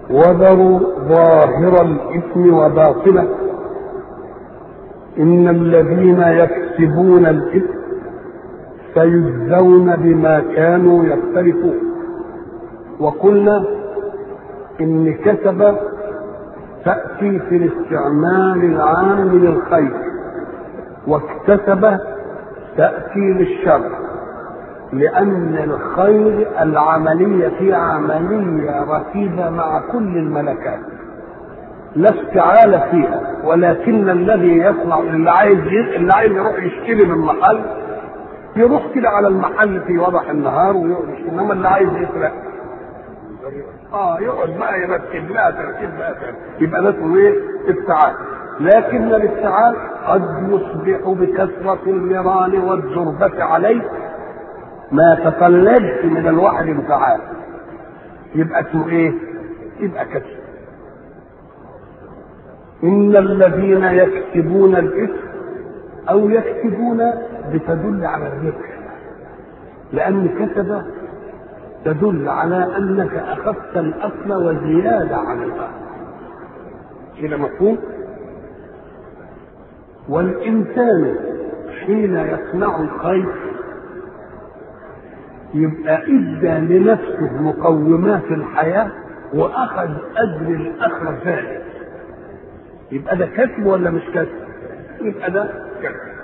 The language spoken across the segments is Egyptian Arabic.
وذروا ظاهر الاثم وباطنه ان الذين يكسبون الاثم سيجزون بما كانوا يختلفون وقلنا ان كسب تاتي في الاستعمال العام للخير واكتسب تاتي للشر لأن الخير العملية في عملية رتيبة مع كل الملكات لا استعالة فيها ولكن الذي يصنع اللي عايز اللي عايز يروح يشتري من محل يروح كده على المحل في وضح النهار ويقعد انما اللي عايز يسرق اه يقعد بقى يرتب لها ترتيب بقى يبقى ده اسمه ايه؟ افتعال لكن الافتعال قد يصبح بكثرة النيران والزربة عليه ما تطلبش من الواحد انفعال يبقى اسمه ايه؟ يبقى كسب إن الذين يكسبون الإثم أو يكسبون بتدل على الذكر لأن كسب تدل على أنك أخذت الأصل وزيادة عن الأصل كده مفهوم؟ والإنسان حين يصنع الخير يبقى ادى لنفسه مقومات الحياه واخذ اجر الاخر ذلك يبقى ده كسب ولا مش كسب؟ يبقى ده كسب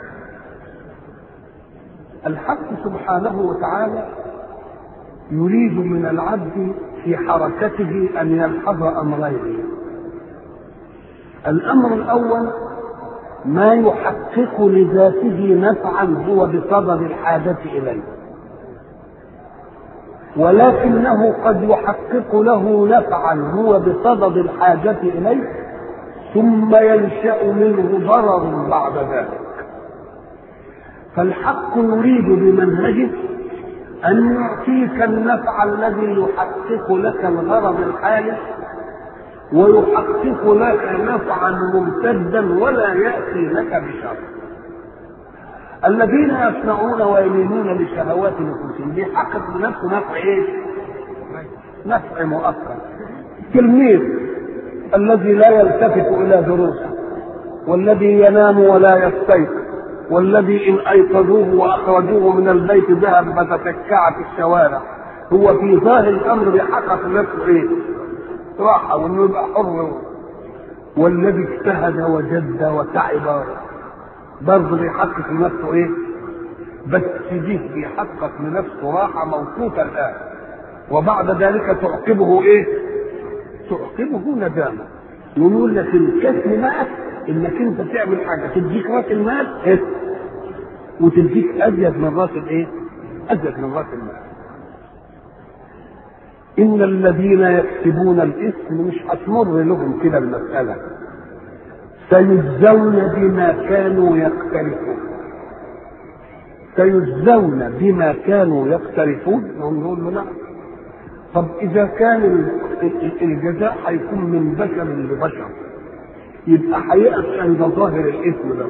الحق سبحانه وتعالى يريد من العبد في حركته ان يلحظ امرين الامر الاول ما يحقق لذاته نفعا هو بصدد الحاجه اليه ولكنه قد يحقق له نفعا هو بصدد الحاجة إليه ثم ينشأ منه ضرر بعد ذلك فالحق يريد بمنهجه أن يعطيك النفع الذي يحقق لك الغرض الحالي ويحقق لك نفعا ممتدا ولا يأتي لك بشر الذين يصنعون ويميلون لشهوات نفوسهم بيحقق لنفسه نفع ايه؟ نفع مؤقت تلميذ الذي لا يلتفت الى دروسه والذي ينام ولا يستيقظ والذي ان ايقظوه واخرجوه من البيت ذهب فتتكع في الشوارع هو في ظاهر الامر بيحقق لنفسه ايه؟ راحه وانه يبقى حر والذي اجتهد وجد وتعب برضه بيحقق لنفسه ايه؟ بس دي بيحقق لنفسه راحة موقوتة الآن وبعد ذلك تعقبه ايه؟ تعقبه ندامة يقول لك الكسب بقى انك انت تعمل حاجة تديك راس المال إيه؟ وتديك ازيد من راس الايه؟ ازيد من راس المال ان الذين يكسبون الاثم مش هتمر لهم كده المسألة سيجزون بما كانوا يقترفون سيجزون بما كانوا يقترفون نقول له نعم طب اذا كان الجزاء هيكون من بشر لبشر يبقى هيقف عند ظاهر الاثم ده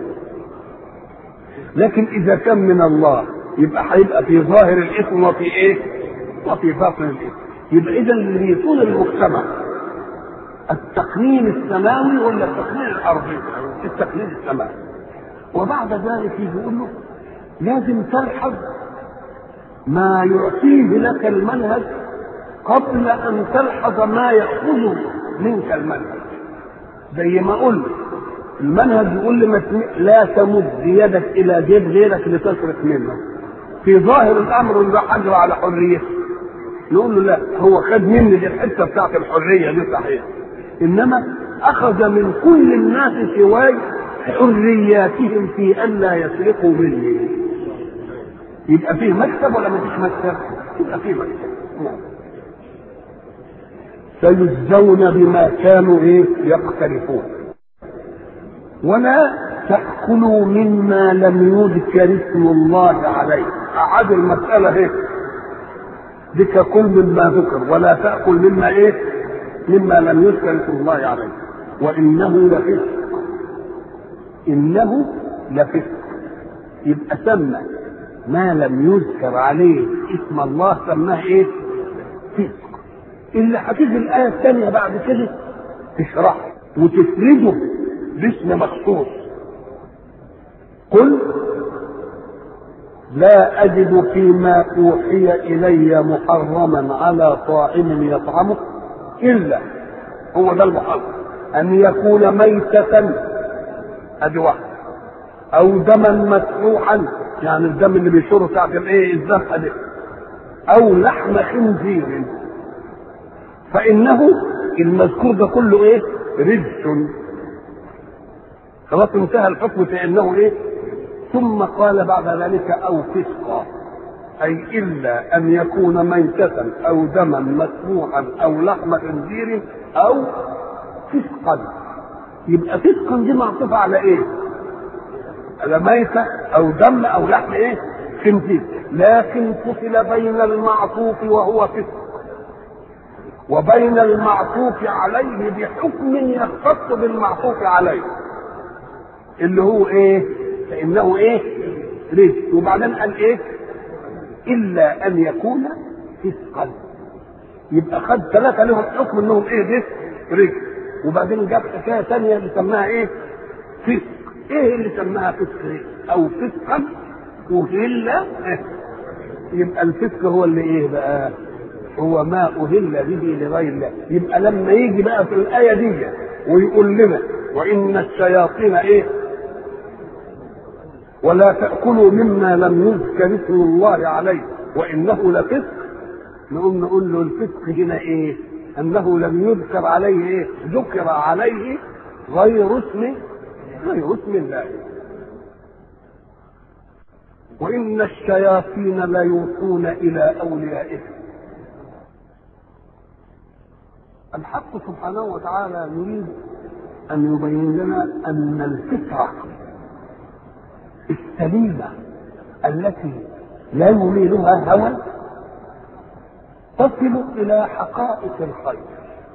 لكن اذا كان من الله يبقى هيبقى في ظاهر الاثم وفي ايه وفي باطن الاثم يبقى اذا اللي يكون المجتمع التقنين السماوي ولا التقنين الارضي؟ التقنين السماوي. وبعد ذلك يقول له لازم تلحظ ما يعطيه لك المنهج قبل ان تلحظ ما ياخذه منك المنهج. زي ما قلت المنهج يقول لي لا تمد يدك الى جيب غيرك لتسرق منه. في ظاهر الامر ده حجر على حريته. نقول له لا هو خد مني دي الحته بتاعت الحريه دي صحيح. انما اخذ من كل الناس سواي حرياتهم في ان لا يسرقوا مني يبقى فيه مكسب ولا ما فيش مكسب يبقى فيه مكسب سيجزون بما كانوا ايه يقترفون ولا تأكلوا مما لم يذكر اسم الله عليه أعاد المسألة هيك ذكر كل مما ذكر ولا تأكل مما ايه مما لم يذكر اسم الله عليه وانه لفسق انه لفسق يبقى سمى ما لم يذكر عليه اسم الله سماه ايه فسق اللي هتيجي الآية الثانية بعد كده تشرح وتفرده باسم مخصوص قل لا أجد فيما أوحي إلي محرما على طاعم يطعمه إلا هو ده المحرم أن يكون ميتة أدي واحد أو دما مسفوحا يعني الدم اللي بيشوره ساعة الإيه الذبحة دي أو لحم خنزير فإنه المذكور ده كله إيه؟ رجس خلاص انتهى الحكم في انه ايه ثم قال بعد ذلك او فسقا اي الا ان يكون ميتة او دما مسموحا او لحم خنزير او فسقا يبقى فسقا دي معطوفة على ايه على ميتة او دم او لحم ايه خنزير لكن فصل بين المعطوف وهو فسق وبين المعطوف عليه بحكم يختص بالمعطوف عليه اللي هو ايه فانه ايه رزق وبعدين قال ايه الا ان يكون فسقا يبقى خد ثلاثة لهم حكم انهم ايه رزق رزق وبعدين جاب حكاية ثانية اللي سماها ايه فسق ايه اللي سماها فسق او فسقا وإلا يبقى الفسق هو اللي ايه بقى هو ما أهل به لغير الله يبقى لما يجي بقى في الآية دي ويقول لنا وإن الشياطين إيه ولا تأكلوا مما لم يذكر اسم الله عليه وإنه لفسق نقوم نقول له الفسق هنا إيه أنه لم يذكر عليه إيه ذكر عليه غير اسم غير اسم الله وإن الشياطين ليوحون إلى أوليائهم الحق سبحانه وتعالى يريد أن يبين لنا أن الفطرة السليمة التي لا يميلها هوى تصل إلى حقائق الخير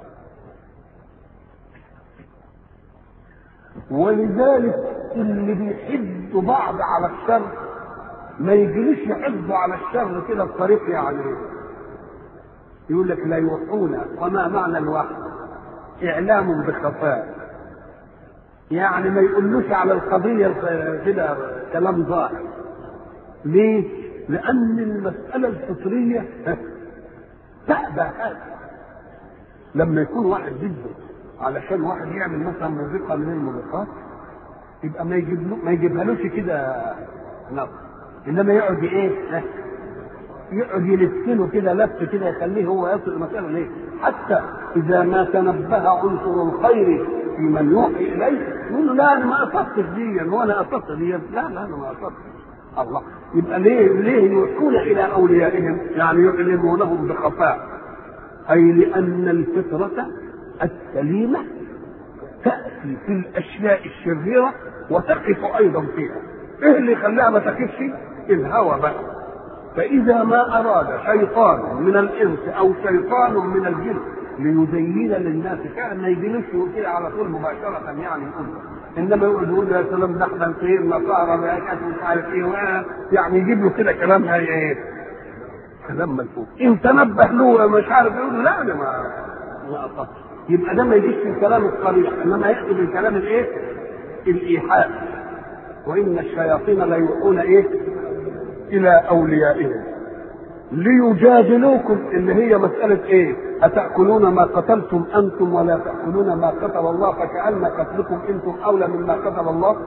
ولذلك اللي بيحد بعض على الشر ما يجريش يحب على الشر كده بطريق يعني يقول لك لا يوحون وما معنى الوحي اعلام بخفاء يعني ما يقولوش على القضية كده كلام ظاهر ليه؟ لأن المسألة الفطرية تأبى هذا لما يكون واحد جده علشان واحد يعمل مثلا موسيقى من الموسيقات يبقى ما يجيب ما يجيبهالوش كده نظر انما يقعد ايه؟ يقعد يلفله كده لف كده يخليه هو يصل المسألة ليه؟ حتى إذا ما تنبه عنصر الخير في من يوحي إليه يقول له لا أنا ما أصبت دي وأنا أصبت دي لا لا أنا ما أصبت الله يبقى ليه ليه يوحون إلى أوليائهم يعني يعلمونهم بخفاء أي لأن الفطرة السليمة تأتي في الأشياء الشريرة وتقف أيضا فيها إيه اللي يخليها ما تقفش؟ الهوى بقى فإذا ما أراد شيطان من الإنس أو شيطان من الجن ليزين للناس فعلا ما يجيلوش كده على طول مباشرة يعني يقول انما يقعد يقول يا سلام ده احنا الخير نصارى بقى مش عارف ايه يعني يجيب له كده كلام هي ايه كلام ملفوف ان تنبه له مش عارف يقول له لا انا ما ما أصبت. يبقى ده ما يجيش في الكلام الصريح انما ياتي بالكلام الايه؟ الايحاء وان الشياطين لا يوحون ايه؟ الى اوليائهم ليجادلوكم اللي هي مسألة ايه أتأكلون ما قتلتم أنتم ولا تأكلون ما قتل الله فكأن قتلكم أنتم أولى مما قتل الله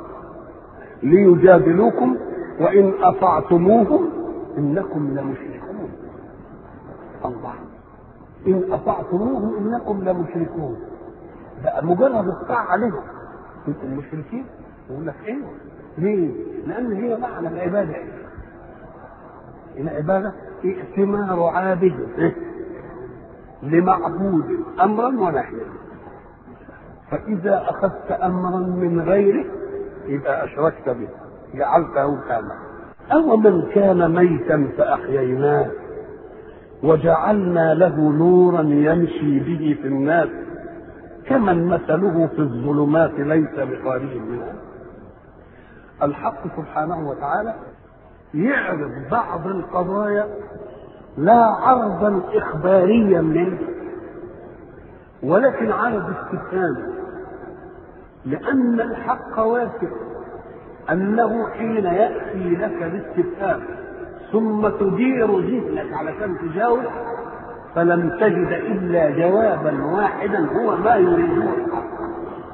ليجادلوكم وإن أطعتموهم إنكم لمشركون الله إن أطعتموهم إنكم لمشركون ده مجرد الطاعة عليهم انتم المشركين يقول لك ايه ليه؟ لأن هي معنى العبادة إيه؟ العبادة ائتمار عابد لمعبود أمرا ونهيا فإذا أخذت أمرا من غيره يبقى أشركت به جعلته كما أو من كان ميتا فأحييناه وجعلنا له نورا يمشي به في الناس كمن مثله في الظلمات ليس بخارج منها الحق سبحانه وتعالى يعرض بعض القضايا لا عرضا إخباريا منه ولكن عرض استفهام لأن الحق واثق أنه حين يأتي لك الاستفهام ثم تدير ذهنك علشان تجاوب فلم تجد إلا جوابا واحدا هو ما يريده الحق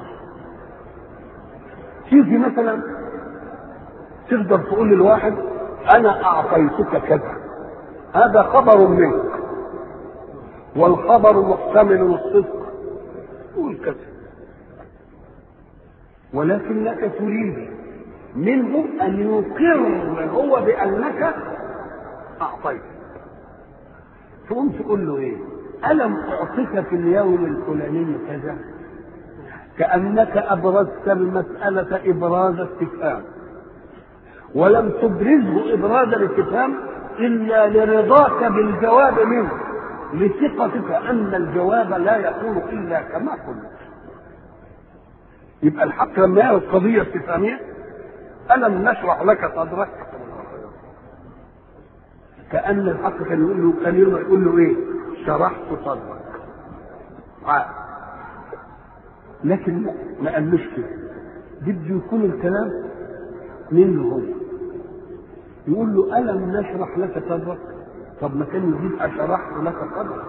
تيجي مثلا تقدر تقول للواحد أنا أعطيتك كذا هذا خبر منك والخبر محتمل الصدق قول كذا ولكنك تريد منه ان يقر هو بانك اعطيت تقوم تقول له ايه الم اعطيك في اليوم الفلاني كذا كانك ابرزت المساله ابراز استفهام ولم تبرزه ابراز الاستفهام الا لرضاك بالجواب منه لثقتك ان الجواب لا يكون الا كما قلت يبقى الحق لما يعرض قضيه استفهاميه الم نشرح لك صدرك كان الحق كان يقول له كان يقول له ايه شرحت صدرك عاد لكن ما قالوش كده بده يكون الكلام منه هو يقول له الم نشرح لك صدرك طب ما كان يجيب اشرحت لك صدرك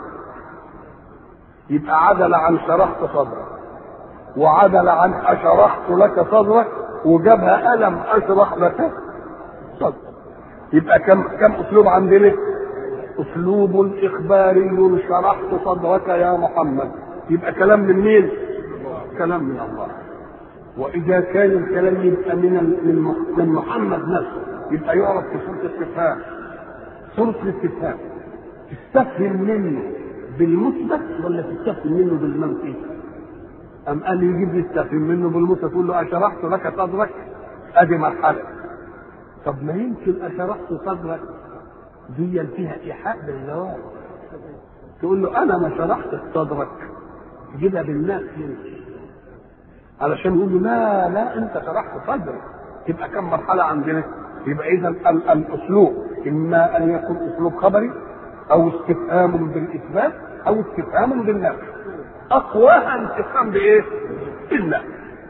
يبقى عدل عن شرحت صدرك وعدل عن اشرحت لك صدرك وجابها الم اشرح لك صدرك يبقى كم كم اسلوب عندنا اسلوب اخباري شرحت صدرك يا محمد يبقى كلام من مين كلام من الله واذا كان الكلام يبقى من من من محمد نفسه يبقى يعرف في سوره الاستفهام سوره الاستفهام تستفهم منه بالمثبت ولا تستفهم منه بالمنفي؟ أم قال يجيب لي يستفهم منه بالمثبت تقول له أشرحت لك صدرك أدي مرحلة طب ما يمكن أشرحت صدرك دي فيها إيحاء بالجواب تقول له أنا ما شرحت صدرك تجيبها بالناس يمكن علشان يقول له لا لا أنت شرحت صدرك تبقى كم مرحلة عندنا يبقى إذا الأسلوب إما أن يكون أسلوب خبري أو استفهام بالإثبات أو استفهام بالنفي أقواها استفهام بإيه؟ بالله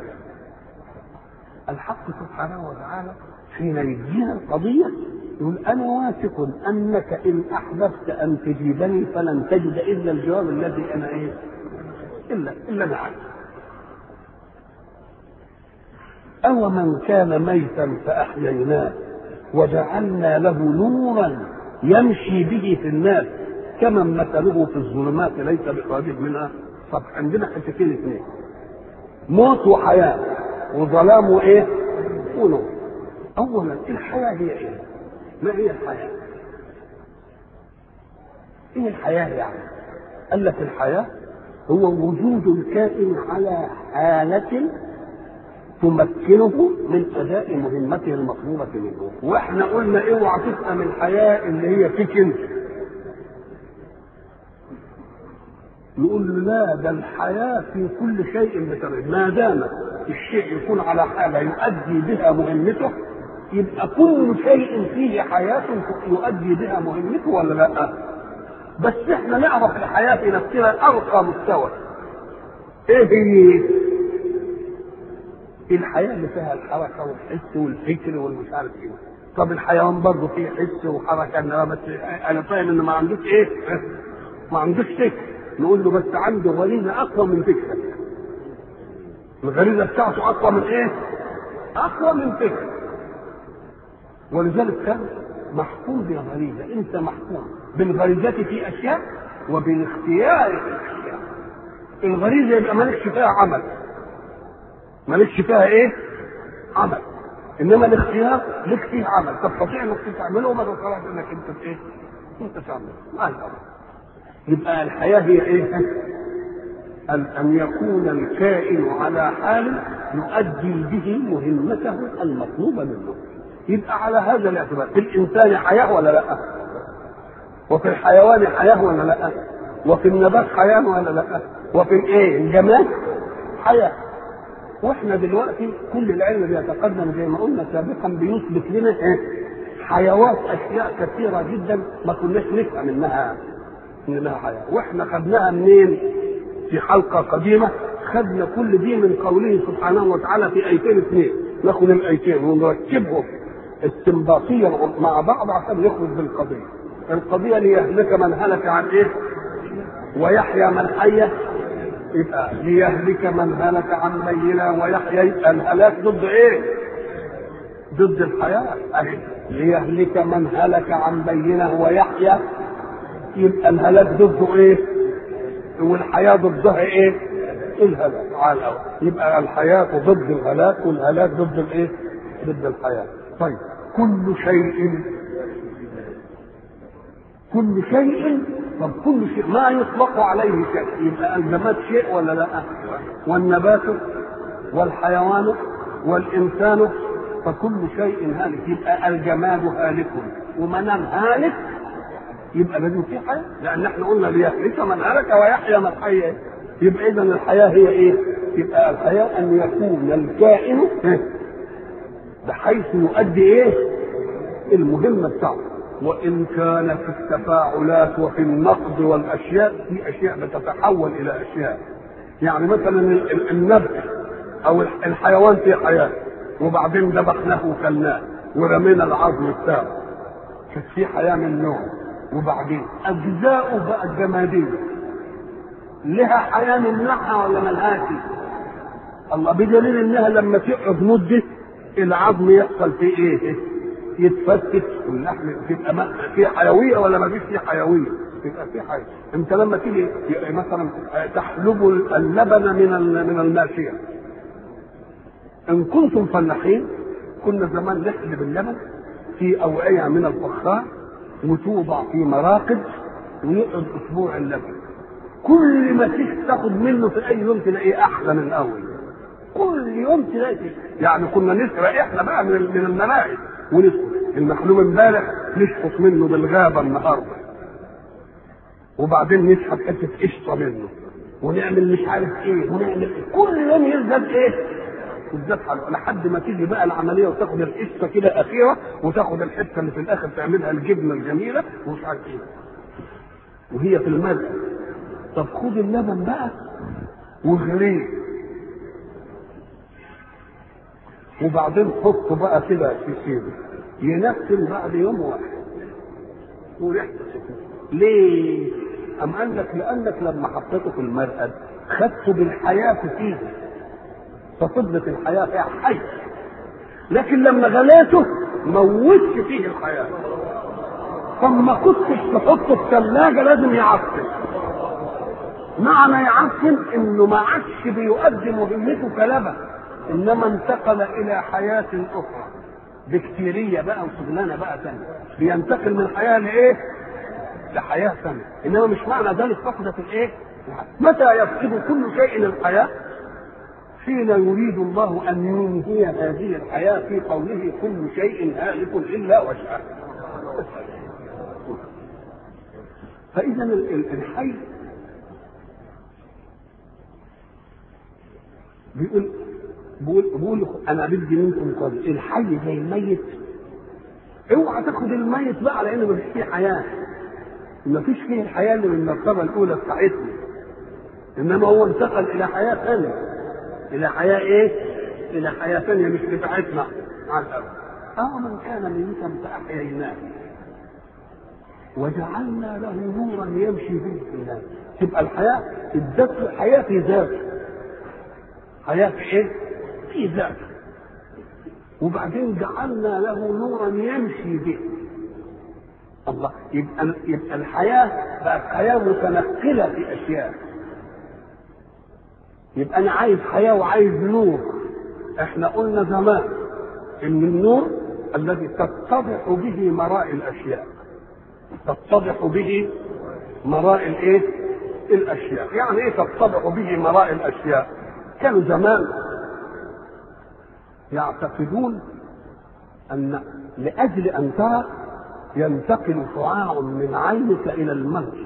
الحق سبحانه وتعالى حين يدينا القضية يقول أنا واثق أنك إن أحببت أن تجيبني فلن تجد إلا الجواب الذي أنا إيه؟ إلا إلا أنا عارف. أو من كان ميتا فأحييناه وجعلنا له نورا يمشي به في الناس كمن مثله في الظلمات ليس بخارج منها طب عندنا حتتين اثنين موت وحياة وظلام وايه؟ ونور أولا الحياة هي ايه؟ ما هي الحياة؟ ايه الحياة يعني؟ قال لك الحياة هو وجود الكائن على حالة تمكنه من اداء مهمته المطلوبه منه واحنا قلنا اوعى تفهم الحياه اللي هي فيك انت نقول له لا ده الحياه في كل شيء بتبع ما دام الشيء يكون على حاله يؤدي بها مهمته يبقى كل شيء فيه حياه يؤدي بها مهمته ولا لا بس احنا نعرف الحياه في نفسنا ارقى مستوى ايه هي الحياه اللي فيها الحركه والحس والفكر والمش عارف ايه طب الحيوان برضه فيه حس وحركه انما بس انا فاهم انه ما عندوش ايه ما عندوش فكر نقول له بس عنده غريزه اقوى من فكرك الغريزه بتاعته اقوى من ايه اقوى من فكر ولذلك كان محكوم بالغريزه انت محكوم بالغريزه في اشياء وبالاختيار في اشياء الغريزه يبقى مالكش فيها عمل مالكش فيها ايه؟ عمل انما الاختيار لك فيه عمل تستطيع انك تعمله وما تستطيعش انك انت ايه؟ انت تعمله ما الامر يبقى الحياه هي ايه؟ أن أن يكون الكائن على حال يؤدي به مهمته المطلوبة منه يبقى على هذا الاعتبار في الإنسان حياة ولا لا وفي الحيوان حياة ولا لا وفي النبات حياة ولا لا وفي الايه الجماد حياة واحنا دلوقتي كل العلم بيتقدم زي ما قلنا سابقا بيثبت لنا ايه حيوات اشياء كثيره جدا ما كناش نفهم انها انها حياه واحنا خدناها منين في حلقه قديمه خدنا كل دي من قوله سبحانه وتعالى في ايتين اثنين ناخد الايتين ونركبهم استنباطيا مع بعض عشان نخرج بالقضيه القضيه ليهلك من هلك عن ايه ويحيى من حي يبقى ليهلك من هلك عن بينه ويحيى يبقى الهلاك ضد ايه ضد الحياه اهي ليهلك من هلك عن بينه ويحيى يبقى الهلاك ضده ايه والحياه ضدها ايه الهلاك على الأول يبقى الحياه ضد الهلاك والهلاك ضد الايه ضد الحياه طيب كل شيء كل شيء طب كل شيء ما يطلق عليه شيء يبقى الجماد شيء ولا لا والنبات والحيوان والانسان فكل شيء هالك يبقى الجماد هالك وما دام هالك يبقى لازم في حياه لان احنا قلنا ليهلك من هلك ويحيى من حي يبقى اذا الحياه هي ايه؟ يبقى الحياه ان يكون الكائن بحيث يؤدي ايه؟ المهمه بتاعته وان كان في التفاعلات وفي النقد والاشياء في اشياء بتتحول الى اشياء يعني مثلا النبت او الحيوان في حياه وبعدين ذبحناه وكلناه ورمينا العظم بتاعه كانت في حياه من نوع وبعدين اجزاؤه بقى جماديه لها حياه من نوعها ولا ملهاش الله بدليل انها لما تقعد مده العظم يحصل فيه ايه؟ يتفتت واللحم تبقى في حيويه ولا ما فيش فيه حيويه؟ تبقى في حيويه انت لما تيجي مثلا تحلب اللبن من من الماشيه ان كنتم فلاحين كنا زمان نحلب اللبن في اوعيه من الفخار وتوضع في مراقد ويقعد اسبوع اللبن كل ما تيجي تاخد منه في اي يوم تلاقيه احلى من الاول كل يوم تلاقي يعني كنا نسرق احنا بقى من من الملاعب ونسكت المحلوب امبارح نشفط منه بالغابه النهارده وبعدين نسحب حته قشطه منه ونعمل مش عارف ايه ونعمل إيه. كل يوم يزداد ايه؟ يزداد حلو لحد ما تيجي بقى العمليه وتاخد القشطه كده اخيره وتاخد الحته اللي في الاخر تعملها الجبنه الجميله ومش عارف ايه وهي في الملح طب خد اللبن بقى واغليه وبعدين حطه بقى كده في سيره ينفل بعد يوم واحد وريحته ليه؟ أم قال لك لأنك لما حطيته في المرقد خدته بالحياة فيه ففضلت الحياة فيها حي لكن لما غليته موتش فيه الحياة فما كنتش تحطه في ثلاجة لازم يعفن معنى يعفن انه ما عادش بيؤدي مهمته كلبن انما انتقل الى حياة اخرى بكتيرية بقى وشغلانة بقى ثانية بينتقل من حياة لايه؟ لحياة ثانية انما مش معنى ذلك فقدت الايه؟ متى يفقد كل شيء الحياة؟ حين يريد الله ان ينهي هذه الحياة في قوله كل شيء هالك الا وجهه فاذا الحي بيقول بقول بقول انا بدي منكم قبل الحي زي الميت اوعى تاخد الميت بقى لان ما فيش فيه حياه ما فيش فيه الحياه اللي من المرتبه الاولى بتاعتنا انما هو انتقل الى حياه ثانيه الى حياه ايه؟ الى حياه ثانيه مش بتاعتنا مع الأول اه من كان ميتا فاحييناه وجعلنا له نورا يمشي به في الناس تبقى الحياه ادت حياه في ذاته حياه في ايه؟ في ذاته وبعدين جعلنا له نورا يمشي به الله يبقى يبقى الحياه بقت حياه متنقله في اشياء يبقى انا عايز حياه وعايز نور احنا قلنا زمان ان النور الذي تتضح به مراء الاشياء تتضح به مراء الايه الاشياء يعني ايه تتضح به مراء الاشياء كانوا زمان يعتقدون ان لاجل ان ترى ينتقل شعاع من عينك الى المرء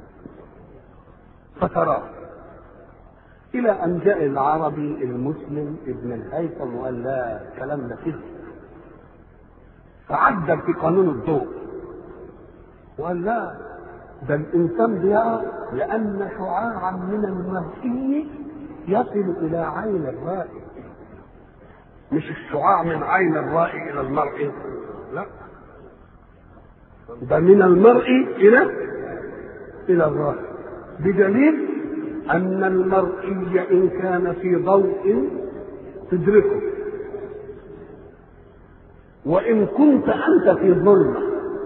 فتراه الى ان جاء العربي المسلم ابن الهيثم وقال لا الكلام ده كده فعدل في قانون الضوء وقال لا ده الانسان بيرى لان شعاعا من المرئي يصل الى عين الرائي مش الشعاع من عين الرائي الى المرئي لا ده من المرئي الى الى الرائي بدليل ان المرئي ان كان في ضوء تدركه وان كنت انت في ظلمه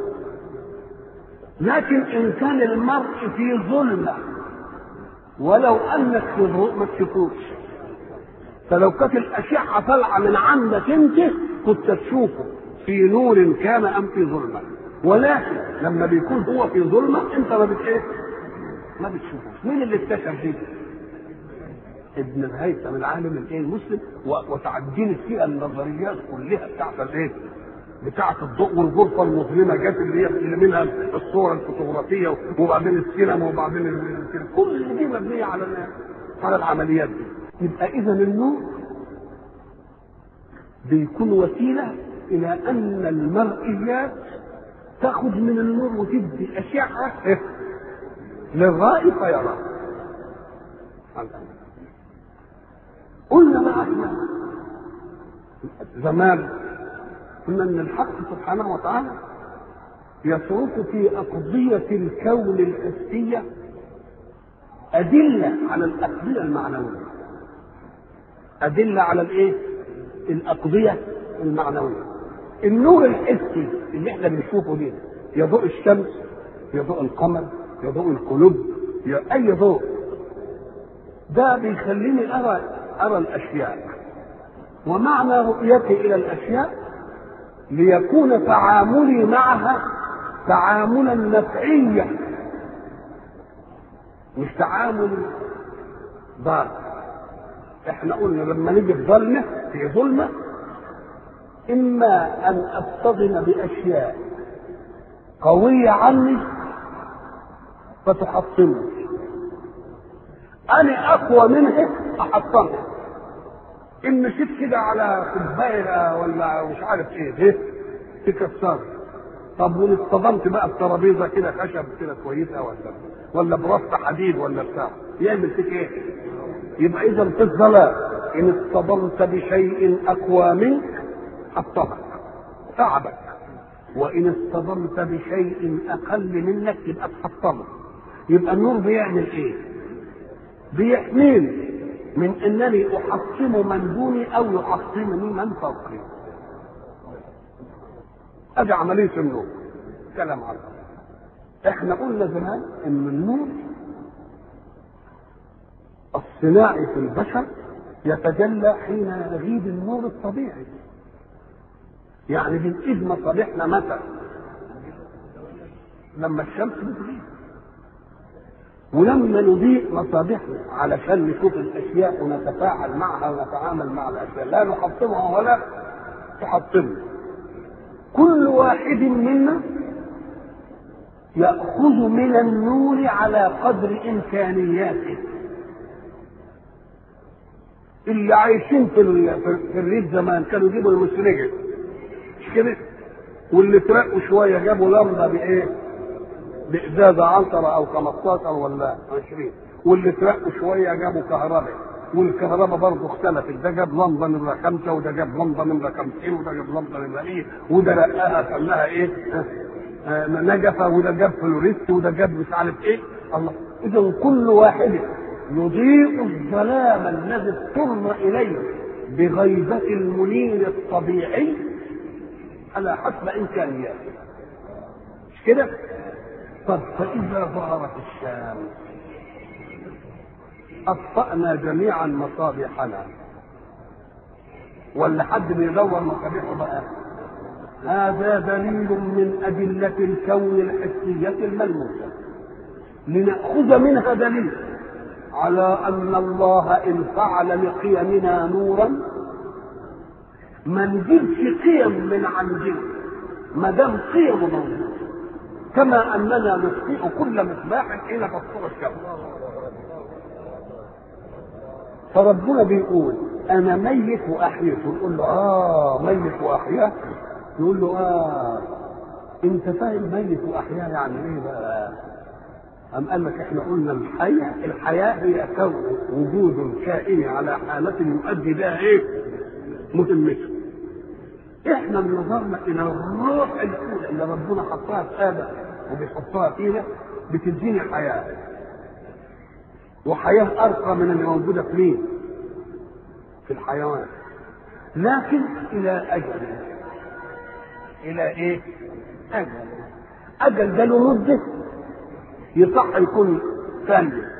لكن ان كان المرء في ظلمه ولو انك في ضوء ما تشوفوش فلو كانت الاشعه طالعه من عندك انت كنت تشوفه في نور كان ام في ظلمه ولكن لما بيكون هو في ظلمه انت ما بت ايه؟ ما بتشوفوش مين اللي اكتشف دي؟ ابن الهيثم العالم الايه المسلم وتعدين فيها النظريات كلها بتاعت الايه؟ بتاعت الضوء والغرفه المظلمه جت اللي هي اللي منها الصور الفوتوغرافيه وبعدين السينما وبعدين ال- كل دي مبنيه على على العمليات دي يبقى اذا النور بيكون وسيله الى ان المرئيات تاخذ من النور وتدي اشعه للرائي فيرى قلنا بقى احنا زمان قلنا ان الحق سبحانه وتعالى يصرف في أقضية الكون الحسية أدلة على الأقضية المعنوية أدلة على الإيه؟ الأقضية المعنوية النور الحسي اللي احنا بنشوفه ده يضوء الشمس يضوء القمر يضوء القلوب أي ضوء ده بيخليني أرى أرى الأشياء ومعنى رؤيتي إلى الأشياء ليكون تعاملي معها تعاملا نفعيا مش تعامل ضار احنا قلنا لما نيجي في ظلمه في ظلمه اما ان اصطدم باشياء قويه عني فتحطمني انا اقوى منها احطمها ان مشيت كده على كوبايه ولا مش عارف ايه ايه تكسر طب وان اصطدمت بقى بترابيزه كده خشب كده كويسه ولا ولا برص حديد ولا بتاع يعمل فيك ايه؟ يبقى اذا في الظلام ان اصطدمت بشيء اقوى منك حطمك تعبك وان اصطدمت بشيء اقل منك يبقى تحطمك يبقى النور بيعمل ايه؟ بيحميني من انني احطم من دوني او يحطمني من فوقي ادي عمليه النور كلام على احنا قلنا زمان ان النور الصناعي في البشر يتجلى حين يغيب النور الطبيعي يعني بنقيد مصابيحنا مثلا لما الشمس بتغيب ولما نضيء مصابيحنا علشان نشوف الاشياء ونتفاعل معها ونتعامل مع الاشياء لا نحطمها ولا تحطمنا كل واحد منا ياخذ من النور على قدر امكانياته اللي عايشين في في الريف زمان كانوا يجيبوا المسرجه مش كده واللي ترقوا شويه جابوا لمبه بايه بإزازة عنطرة أو 15 ولا 20 واللي ترقوا شوية جابوا كهرباء والكهرباء برضه اختلفت ده جاب لمبة نمرة خمسة وده جاب لمبة نمرة 50 وده جاب لمبة نمرة إيه وده رقاها خلاها إيه آه نجفة وده جاب فلوريست وده جاب مش عارف إيه الله إذا كل واحد يضيء الظلام الذي اضطر إليه بغيبة المنير الطبيعي على حسب إمكانياته مش كده؟ طب فإذا ظهرت الشمس أطفأنا جميعا مصابيحنا ولا حد بيدور مصابيحه بقى هذا دليل من أدلة الكون الحسية الملموسة لنأخذ منها دليل على أن الله إن فعل لقيمنا نورا ما نجيبش قيم من عندنا ما دام قيم موجوده كما اننا نطفئ كل مصباح حين تطلع الشمس فربنا بيقول انا ميت واحييت ونقول له اه ميت واحياك يقول له اه انت فاهم ميت واحياء يعني ايه بقى أم قال لك احنا قلنا الحياة الحياة هي كون وجود الكائن على حالة يؤدي بها ايه؟ مهمته. احنا بنظرنا الى الروح الاولى اللي ربنا حطها في ادم وبيحطها فينا بتديني حياة. وحياة أرقى من اللي موجودة في مين؟ في الحيوان. لكن إلى أجل. إلى إيه؟ أجل. أجل ده له مدة يصح يكون ثانية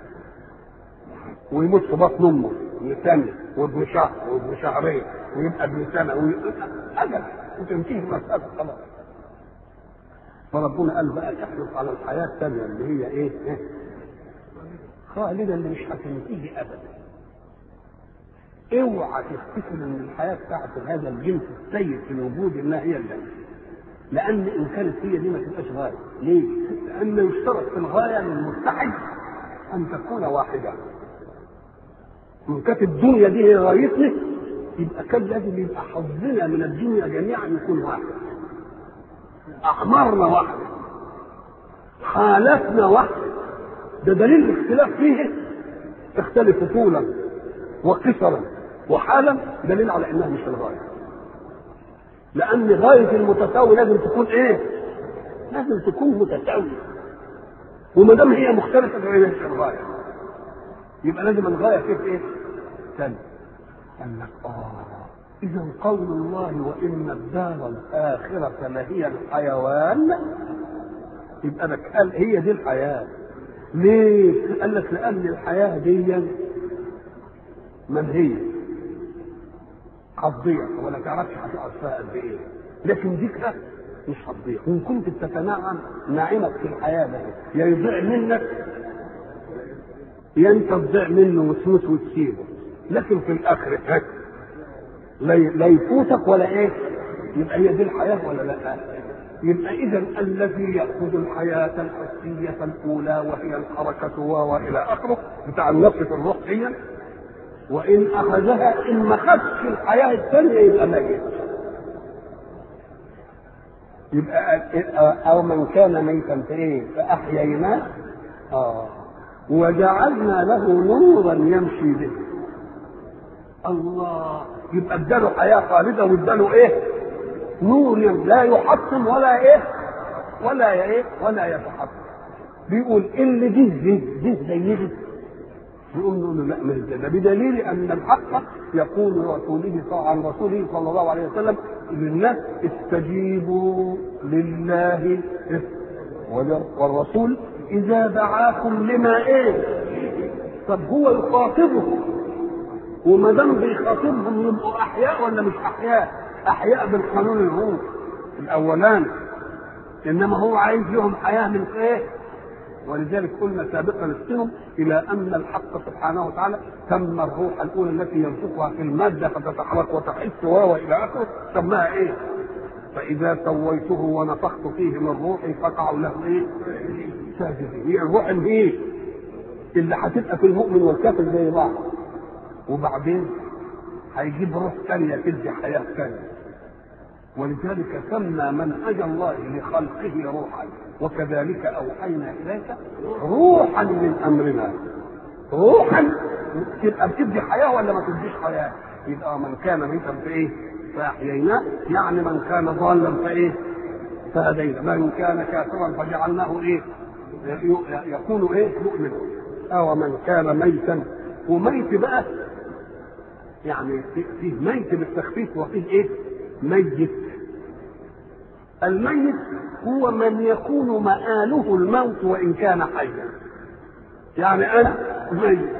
ويموت في بطن امه ثانية وابن شهر وابن شهرين ويبقى ابن سنة ويبقى أجل وتنتهي المسألة خلاص فربنا قال بقى تحرص على الحياة الثانية اللي هي إيه؟ خالدة اللي مش هتنتهي أبدا اوعى تفتكر ان الحياه بتاعت هذا الجنس السيء في الوجود انها هي الجنه لان ان كانت هي دي ما تبقاش غايه ليه؟ لان يشترط في الغايه للمتحد ان تكون واحده ان كانت الدنيا دي هي غايتنا يبقى كان لازم يبقى حظنا من الدنيا جميعا يكون واحد اعمارنا واحده حالاتنا واحده ده دليل الاختلاف فيه تختلف طولا وقصرا وحالا دليل على انها مش الغايه لان غايه المتساوي لازم تكون ايه لازم تكون متساويه وما دام هي مختلفه فهي مش الغايه يبقى لازم الغايه فيه ايه ثاني قال لك اه اذا قول الله وان الدار الاخره لهي الحيوان يبقى لك قال هي دي الحياه ليه؟ قال لك لان الحياه دي منهيه هتضيع ولا تعرفش هتقعد فيها قد ايه لكن دي كده مش هتضيع وان كنت بتتنعم نعيمك في الحياه ده يا يضيع منك يا انت تضيع منه وتموت وتسيبه لكن في الاخره هك لا لا يفوتك ولا ايه يبقى هي دي الحياه ولا لا يبقى اذا الذي ياخذ الحياه الحسيه الاولى وهي الحركه والى اخره بتاع النفس في الروح هي وان اخذها ان ما خدش الحياه الثانيه يبقى ميت يبقى او من كان ميتا فايه فاحييناه اه وجعلنا له نورا يمشي به الله يبقى اداله حياه خالده واداله ايه نور لا يحطم ولا ايه ولا ايه ولا يتحطم بيقول اللي دي دي دي زي دي يقول له لا مش ده بدليل ان الحق يقول رسوله عن رسوله صلى الله عليه وسلم للناس استجيبوا لله والرسول اذا دعاكم لما ايه طب هو يخاطبهم وما دام بيخاطبهم يبقوا احياء ولا مش احياء احياء بالقانون الروح الاولاني انما هو عايز لهم حياه من ايه ولذلك قلنا سابقا السنم الى ان الحق سبحانه وتعالى تم الروح الاولى التي ينفخها في الماده فتتحرك وتحس والى اخره سماها ايه؟ فاذا سويته ونفخت فيه من روحي فقعوا له ايه؟ ساجدين هي الروح ايه؟ اللي هتبقى في المؤمن والكافر زي بعض وبعدين هيجيب روح ثانيه تدي حياه ثانيه ولذلك سمى منهج الله لخلقه روحا وكذلك اوحينا اليك روحا من امرنا روحا تبقى بتدي حياه ولا ما تديش حياه يبقى من كان ميتا فايه فاحييناه يعني من كان ضالا فايه فهدينا من كان كافرا فجعلناه ايه يكون ايه مؤمنا او من كان ميتا وميت بقى يعني فيه ميت بالتخفيف وفيه ايه ميت الميت هو من يكون مآله الموت وإن كان حيا يعني أنا ميت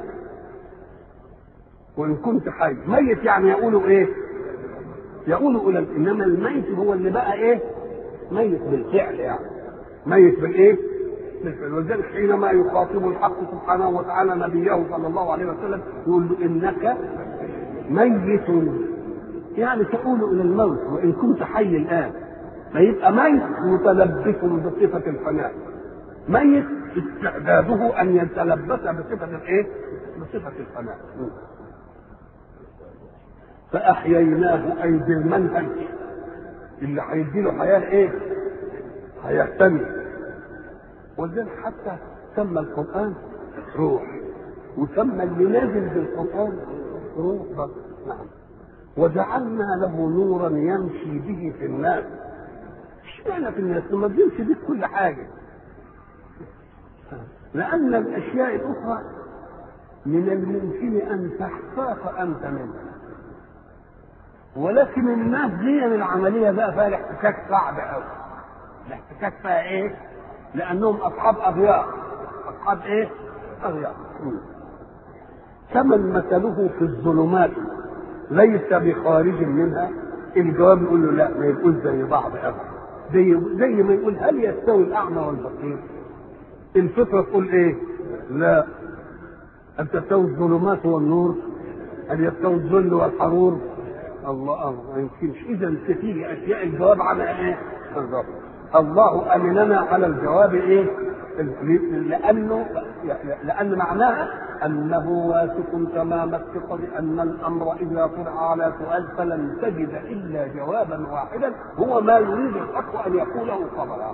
وإن كنت حي ميت يعني يقولوا إيه يقولوا إلى إنما الميت هو اللي بقى إيه ميت بالفعل يعني ميت بالإيه بالفعل ولذلك حينما يخاطب الحق سبحانه وتعالى نبيه صلى الله عليه وسلم يقول له إنك ميت يعني تقول الى الموت وان كنت حي الان فيبقى ميت متلبس بصفه الفناء ميت استعداده ان يتلبس بصفه الايه؟ بصفه الفناء فاحييناه اي بالمنهج اللي هيدي له حياه ايه؟ حياه ثانيه ولذلك حتى سمى القران روح وسمى اللي نازل بالقران روح بس نعم وجعلنا له نورا يمشي به في الناس اشمعنى في الناس لما بيمشي به كل حاجه لان الاشياء الاخرى من الممكن ان تحتاط انت منها ولكن الناس دي العمليه بقى فيها الاحتكاك صعب قوي الاحتكاك فيها ايه لانهم اصحاب اغيار اصحاب ايه اغيار كمن مثله في الظلمات ليس بخارج منها الجواب يقول له لا ما يبقوش زي بعض ابدا زي زي ما يقول هل يستوي الاعمى والبصير الفطره تقول ايه لا هل تستوي الظلمات والنور هل يستوي الظل والحرور الله الله ما يمكنش اذا تيجي اشياء الجواب على ايه بالظبط الله امننا على الجواب ايه لانه لان معناها انه واثق تمام الثقه بان الامر اذا طرح على سؤال فلن تجد الا جوابا واحدا هو ما يريد الحق ان يقوله خبرا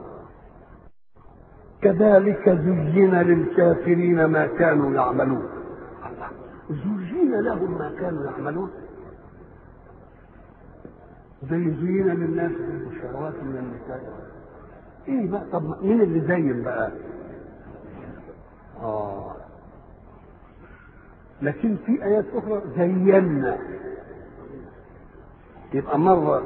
كذلك زين للكافرين ما كانوا يعملون زين لهم ما كانوا يعملون زي زين للناس الشهوات من النساء ايه بقى طب مين اللي زين بقى اه لكن في ايات اخرى زينا يبقى مره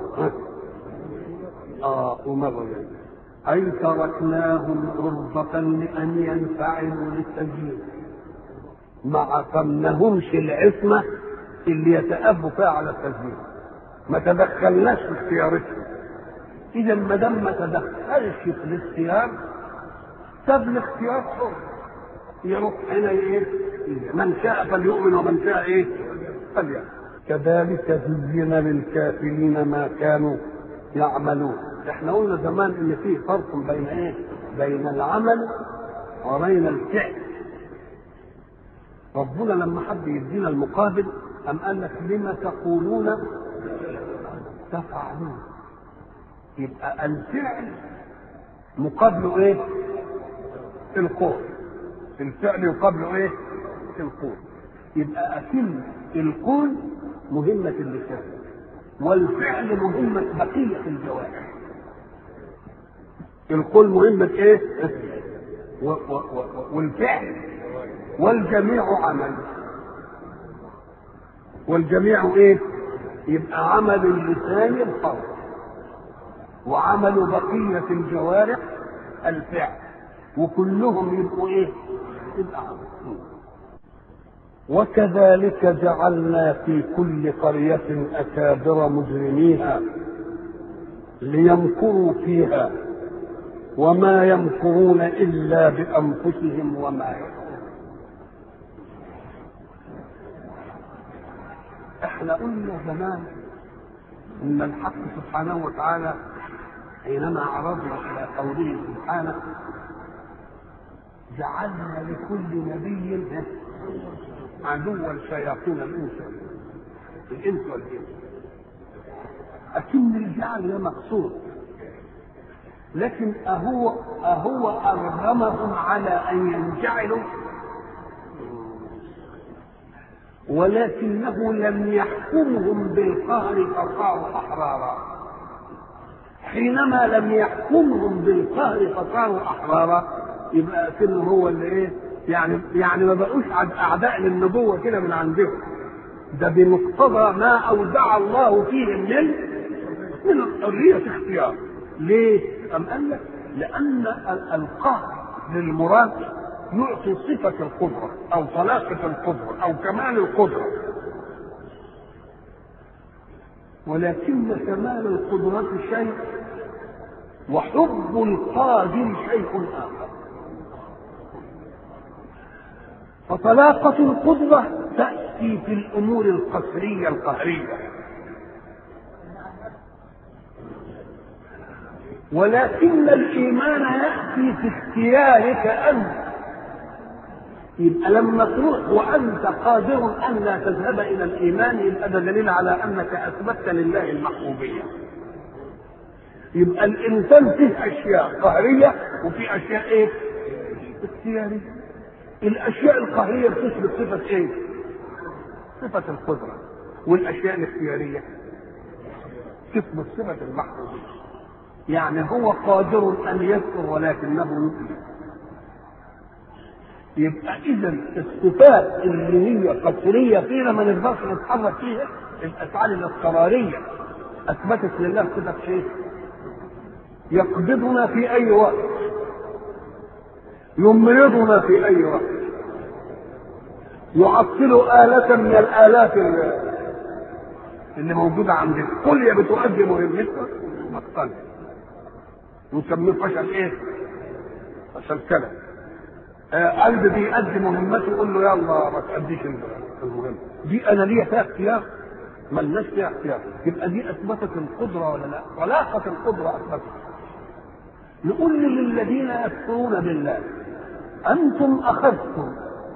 اه ومره زينا أي تركناهم عرضة لأن ينفعلوا للتسجيل ما عصمناهمش العصمة اللي يتأبوا فيها على التسجيل ما تدخلناش في اختيارتهم إذا ما دام ما تدخلش في الاختيار ساب الاختيار حر يروح هنا ايه؟ من شاء فليؤمن ومن شاء ايه؟ فليكفر كذلك زين للكافرين ما كانوا يعملون احنا قلنا زمان ان في فرق بين ايه بين العمل وبين الفعل ربنا لما حب يدينا المقابل أم قال لك لما تقولون تفعلون يبقى الفعل مقابله ايه القول الفعل يقابله ايه القول يبقى أتم القول مهمة اللسان والفعل مهمة بقية الجوارح القول مهمة ايه؟ و و و والفعل والجميع عمل والجميع ايه؟ يبقى عمل اللسان القول وعمل بقية الجوارح الفعل وكلهم يبقوا ايه؟ يبقى عمل وكذلك جعلنا في كل قرية أكابر مجرميها ليمكروا فيها وما يمكرون إلا بأنفسهم وما يشعرون احنا قلنا زمان ان الحق سبحانه وتعالى حينما عرضنا الى قوله سبحانه جعلنا لكل نبي عدوا شياطين الانس الانس والجن اكن الجعل ده مقصود لكن أهو أهو أرغمهم على أن ينجعلوا ولكنه لم يحكمهم بالقهر فصاروا أحرارا حينما لم يحكمهم بالقهر فصاروا أحرارا يبقى كأنه هو اللي إيه يعني يعني ما بقوش أعداء للنبوة كده من عندهم ده بمقتضى ما أودع الله فيهم من من الحرية اختيار ليه؟ أم قال لك لأن القهر للمراد يعطي صفة القدرة أو طلاقة القدرة أو كمال القدرة ولكن كمال القدرة شيء وحب القادر شيء آخر فطلاقة القدرة تأتي في الأمور القسرية القهرية ولكن الإيمان يأتي في اختيارك أنت يبقى لما تروح وأنت قادر أن لا تذهب إلى الإيمان يبقى ده دليل على أنك أثبتت لله المحبوبية يبقى الانسان فيه اشياء قهريه وفي اشياء ايه؟ اختياريه الاشياء القهريه بتثبت صفه ايه؟ صفه القدره والاشياء الاختياريه تثبت صفه المحفوظيه يعني هو قادر ان يذكر ولكنه يؤمن يبقى اذا الصفات اللي هي قصريه فينا ما نقدرش نتحرك فيها الافعال الاضطراريه اثبتت لله صفه شيء يقبضنا في اي وقت يمرضنا في اي وقت يعطل آلة من الآلات اللي موجودة عندنا كل يا بتؤدي مهمتها ما تقل نسميه فشل ايه؟ فشل كلام آه قلب بيأدي مهمته يقول له يلا ما تأديش المهم دي انا ليا فيها اختيار ملناش فيها اختيار يبقى دي اثبتت القدره ولا لا؟ علاقه القدره اثبتت نقول للذين يكفرون بالله انتم اخذتم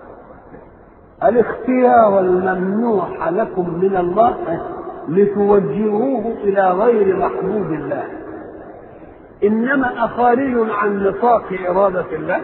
الاختيار الممنوح لكم من الله لتوجهوه الى غير محبوب الله انما اخارج عن نطاق اراده الله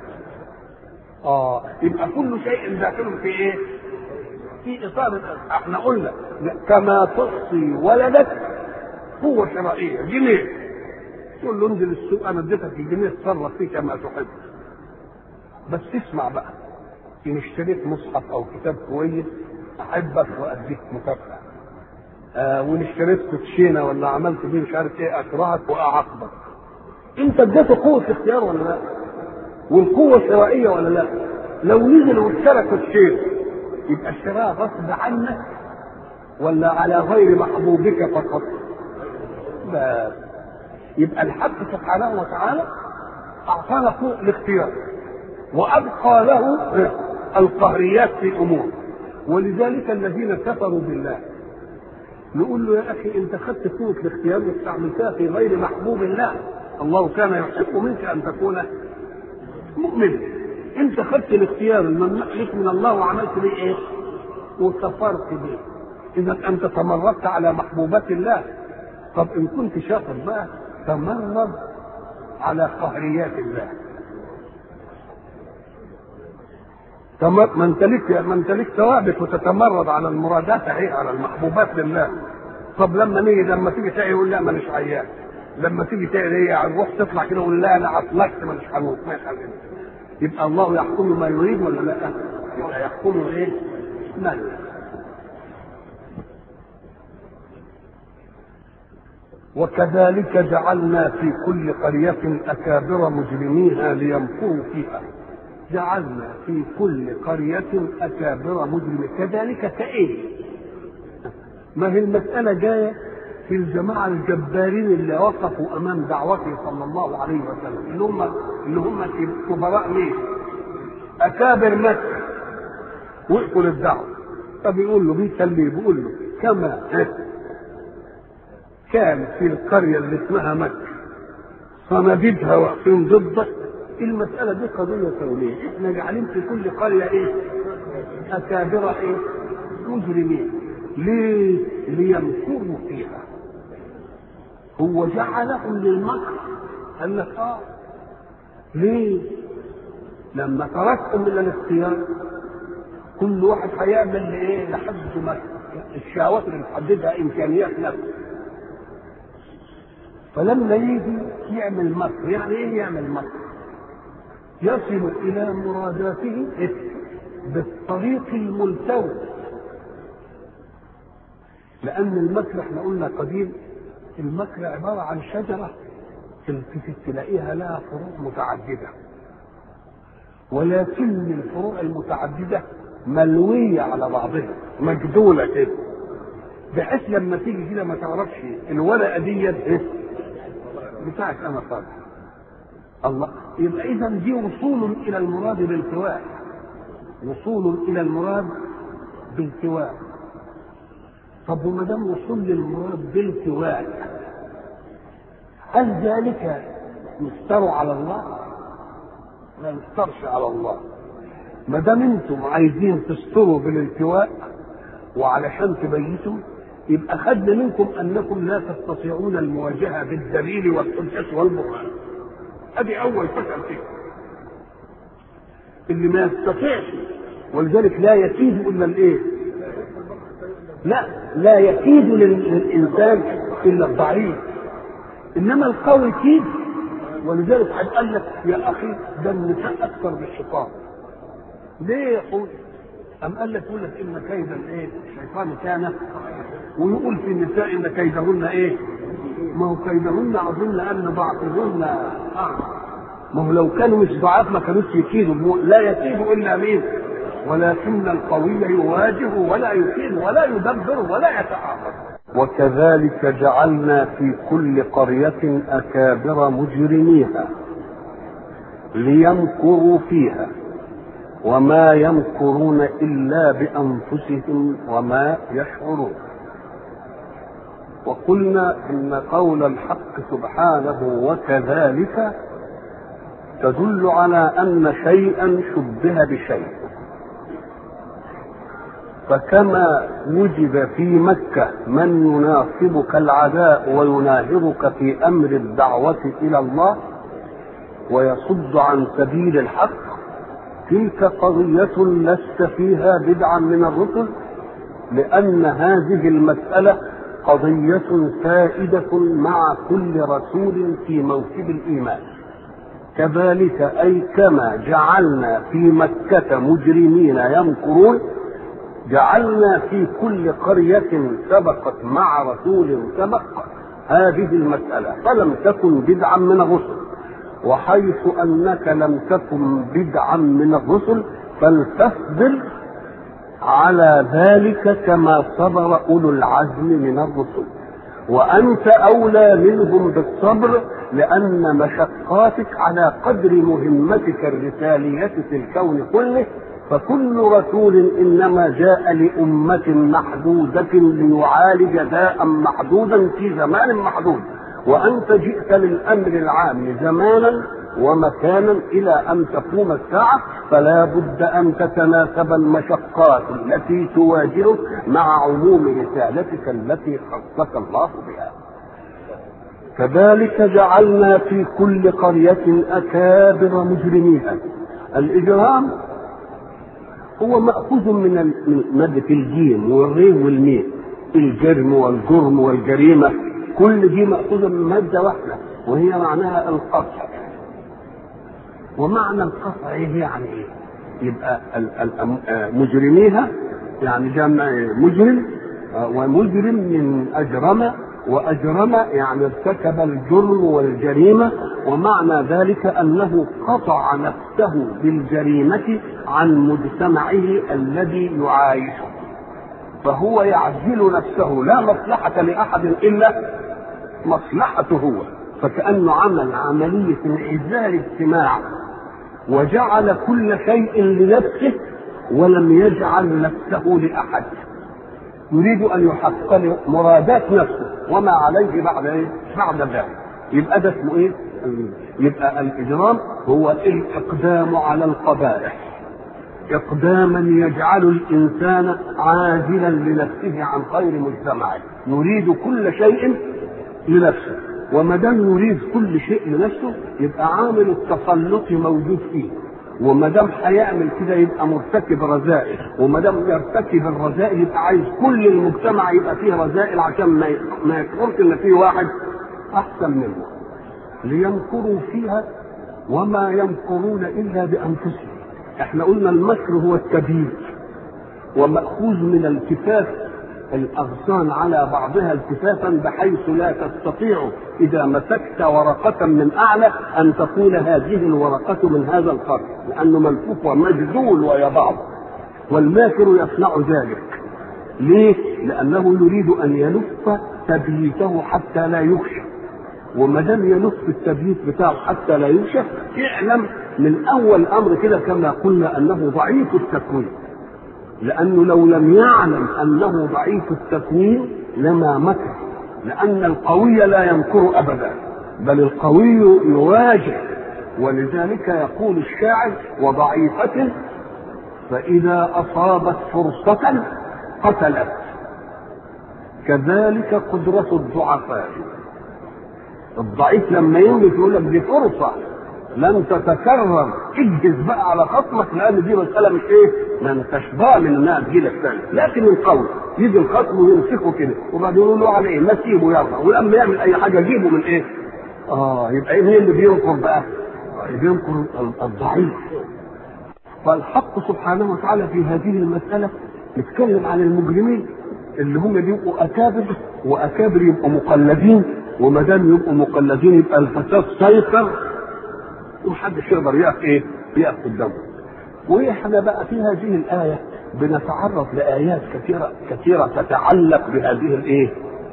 اه يبقى كل شيء داخل في ايه في اطار احنا قلنا كما تعطي ولدك قوه شرعيه جنيه تقول له انزل السوق انا اديتك الجنيه اتصرف فيه كما تحب بس اسمع بقى ان اشتريت مصحف او كتاب كويس احبك واديك مكافاه آه وان اشتريت كوتشينه ولا عملت بيه مش عارف ايه اكرهك واعاقبك انت اديته قوه اختيار ولا لا والقوه الشرائيه ولا لا لو نزل واشترى كوتشينه يبقى اشتراها غصب عنك ولا على غير محبوبك فقط بس يبقى الحق سبحانه وتعالى اعطانا فوق الاختيار وابقى له القهريات في امور ولذلك الذين كفروا بالله نقول له يا اخي انت خدت قوه الاختيار واستعملتها في غير محبوب الله الله كان يحب منك ان تكون مؤمن انت خدت الاختيار الممنوع لك من الله وعملت به ايه؟ وكفرت به اذا انت تمردت على محبوبات الله طب ان كنت شاطر بقى تمرد على قهريات الله ما انت ليك ما انت ليك ثوابت وتتمرد على المرادات اهي على المحبوبات لله طب لما نيجي لما تيجي تعي يقول لا مانيش عيان لما تيجي تعي ايه نروح تطلع كده يقول لا انا عطلكت مانيش هموت ما يخليني يبقى الله يحكم ما يريد ولا لا؟ يبقى يحكم ايه؟ ما يريد وكذلك جعلنا في كل قرية أكابر مجرميها ليمكروا فيها جعلنا في كل قرية أكابر مجرمين كذلك كإيه؟ ما هي المسألة جاية في الجماعة الجبارين اللي وقفوا أمام دعوته صلى الله عليه وسلم اللي هم اللي هم كبراء مين؟ أكابر مكة وقفوا للدعوة طب يقول له بيسليه بيقول له كما كان في القرية اللي اسمها مكة صناديدها واقفين ضدك المسألة دي قضية كونية احنا جعلين في كل قرية ايه أكابر ايه مجرمين ليه ليمكروا فيها هو جعلهم للمكر قال لك اه ليه لما تركتم من الاختيار كل واحد هيعمل لايه لحد ما الشهوات اللي محددها امكانيات نفسه فلما يجي يعمل مكر يعني ايه يعمل مكر يصل الى مراداته بالطريق الملتوي لان المكر احنا قلنا قديم المكر عباره عن شجره تلاقيها لها فروع متعدده ولكن الفروع المتعدده ملويه على بعضها مجدوله كده بحيث لما تيجي كده ما تعرفش الورقه دي ايه بتاعت انا صالح الله يبقى اذا دي وصول الى المراد بالتواء وصول الى المراد بالتواء طب وما دام وصول للمراد بالتواء هل ذلك يستر على الله؟ لا يسترش على الله ما دام انتم عايزين تستروا بالالتواء وعلشان تبيتوا يبقى خدنا منكم انكم لا تستطيعون المواجهه بالدليل والحجه والبرهان ادي اول فشل فيه اللي ما يستطيعش ولذلك لا يكيد الا الايه لا لا يكيد للانسان الا الضعيف انما القوي كيد ولذلك هيقول لك يا اخي ده النساء اكثر بالشيطان ليه يقول أم قال لك يقول لك إن كيد الإيه؟ الشيطان كان ويقول في النساء إن كيدهن إيه؟ ما هو كيدهن أظن أن ضعفهن أعظم ما هو لو كانوا مش ضعاف ما كانوش يكيدوا لا يكيد إلا مين؟ ولكن القوي يواجه ولا يكيد ولا يدبر ولا يتعاقب وكذلك جعلنا في كل قرية أكابر مجرميها ليمكروا فيها وما يمكرون إلا بأنفسهم وما يشعرون وقلنا إن قول الحق سبحانه وكذلك تدل على أن شيئا شبه بشيء فكما وجد في مكة من يناصبك العداء ويناهضك في أمر الدعوة إلى الله ويصد عن سبيل الحق تلك قضية لست فيها بدعا من الرسل لأن هذه المسألة قضية سائدة مع كل رسول في موكب الإيمان كذلك أي كما جعلنا في مكة مجرمين يمكرون جعلنا في كل قرية سبقت مع رسول سبق هذه المسألة فلم تكن بدعا من الرسل وحيث انك لم تكن بدعا من الرسل فلتصبر على ذلك كما صبر اولو العزم من الرسل وانت اولى منهم بالصبر لان مشقاتك على قدر مهمتك الرساليه في الكون كله فكل رسول انما جاء لامه محدوده ليعالج داء محدودا في زمان محدود وانت جئت للامر العام زمانا ومكانا الى ان تقوم الساعه فلا بد ان تتناسب المشقات التي تواجهك مع عموم رسالتك التي خصك الله بها كذلك جعلنا في كل قرية أكابر مجرميها الإجرام هو مأخوذ من مادة الجيم والريم والميم الجرم والجرم والجريمة كل دي مأخوذة من مادة واحدة وهي معناها القطع ومعنى القطع ايه يعني ايه؟ يبقى مجرميها يعني جمع مجرم ومجرم من أجرم وأجرم يعني ارتكب الجرم والجريمة ومعنى ذلك أنه قطع نفسه بالجريمة عن مجتمعه الذي يعايشه فهو يعزل نفسه لا مصلحة لأحد إلا مصلحته هو فكأنه عمل عملية انعزال اجتماع وجعل كل شيء لنفسه ولم يجعل نفسه لأحد يريد أن يحقق مرادات نفسه وما عليه بعد إيه؟ بعد ذلك يبقى ده اسمه إيه؟ يبقى الإجرام هو الإقدام على القبائح إقداما يجعل الإنسان عاجلا لنفسه عن خير مجتمعه يريد كل شيء لنفسه وما دام يريد كل شيء لنفسه يبقى عامل التسلط موجود فيه وما دام هيعمل كده يبقى مرتكب رذائل وما دام يرتكب الرذائل يبقى عايز كل المجتمع يبقى فيه رذائل عشان ما ما يشعرش ان في واحد احسن منه ليمكروا فيها وما يمكرون الا بانفسهم احنا قلنا المكر هو التبييت ومأخوذ من التفاف الأغصان على بعضها التفافا بحيث لا تستطيع إذا مسكت ورقة من أعلى أن تقول هذه الورقة من هذا الخط لأنه ملفوف ومجذول ويا بعض والماكر يصنع ذلك ليه؟ لأنه يريد أن يلف تبييته حتى لا يكشف وما دام يلف التبييت بتاعه حتى لا يكشف اعلم من أول أمر كده كما قلنا أنه ضعيف التكوين لأنه لو لم يعلم أنه ضعيف التكوين لما مكر لأن القوي لا يمكر أبدا بل القوي يواجه ولذلك يقول الشاعر وضعيفة فإذا أصابت فرصة قتلت كذلك قدرة الضعفاء الضعيف لما يولد يقول لك دي فرصة لن تتكرر اجهز بقى على خصمك لان دي مسألة مش ايه ما انتش ضامن انها تجيلك تاني لكن القول يجي الخصم ويمسكه كده وبعدين يقول له على ايه ما تسيبه يرفع ولما يعمل اي حاجة جيبه من ايه اه يبقى ايه مين اللي بينكر بقى بينكر الضعيف فالحق سبحانه وتعالى في هذه المسألة يتكلم عن المجرمين اللي هم بيبقوا أكابر وأكابر يبقوا مقلدين وما دام يبقوا مقلدين يبقى الفساد سيطر ومحدش يقدر يقف ايه؟ يقف قدامه. واحنا بقى في هذه الآية بنتعرض لآيات كثيرة كثيرة تتعلق بهذه الايه؟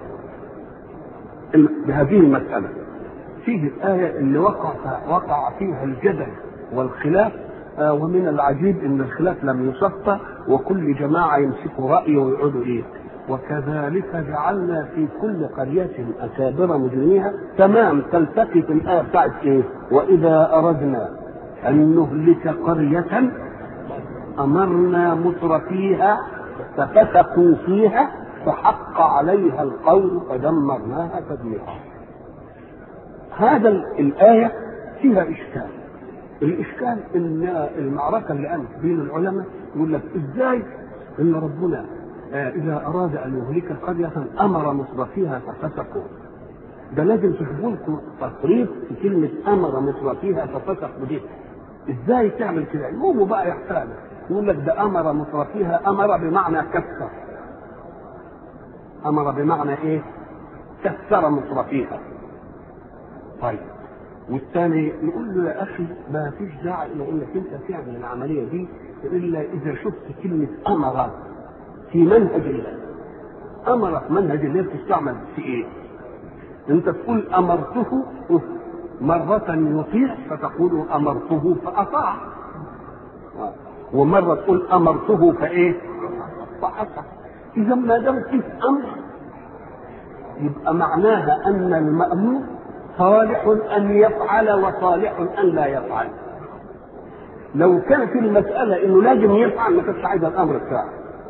بهذه المسألة. فيه الآية اللي وقع وقع فيها الجدل والخلاف آه ومن العجيب ان الخلاف لم يصفى وكل جماعه يمسكوا راي ويقعدوا ايه وكذلك جعلنا في كل قرية أكابر مجرميها تمام تلتقي في الآية بتاعت إيه؟ وإذا أردنا أن نهلك قرية أمرنا مترفيها ففسقوا فيها فحق عليها القول فدمرناها تدميرا. هذا الآية فيها إشكال. الإشكال إن المعركة اللي قامت بين العلماء يقول لك إزاي إن ربنا إذا أراد أن يهلك قرية أمر مصرفيها ففسقوا ده لازم تجيبوا لكم تصريف في كلمة أمر مصرفيها ففسقوا دي إزاي تعمل كده؟ المهم بقى يحتاج يقول لك ده أمر مصرفيها أمر بمعنى كسر أمر بمعنى إيه؟ كسر مصرفيها طيب والثاني نقول له يا أخي ما فيش داعي إنك أنت تعمل العملية دي إلا إذا شفت كلمة أمر في منهج الله امر في منهج الله بتستعمل في ايه انت تقول امرته مرة يطيع فتقول امرته فاطاع ومرة تقول امرته فايه فاطاع اذا ما دام في امر يبقى معناها ان المامور صالح ان يفعل وصالح ان لا يفعل لو كانت المسألة انه لازم يفعل ما كانتش عايزة الامر بتاعه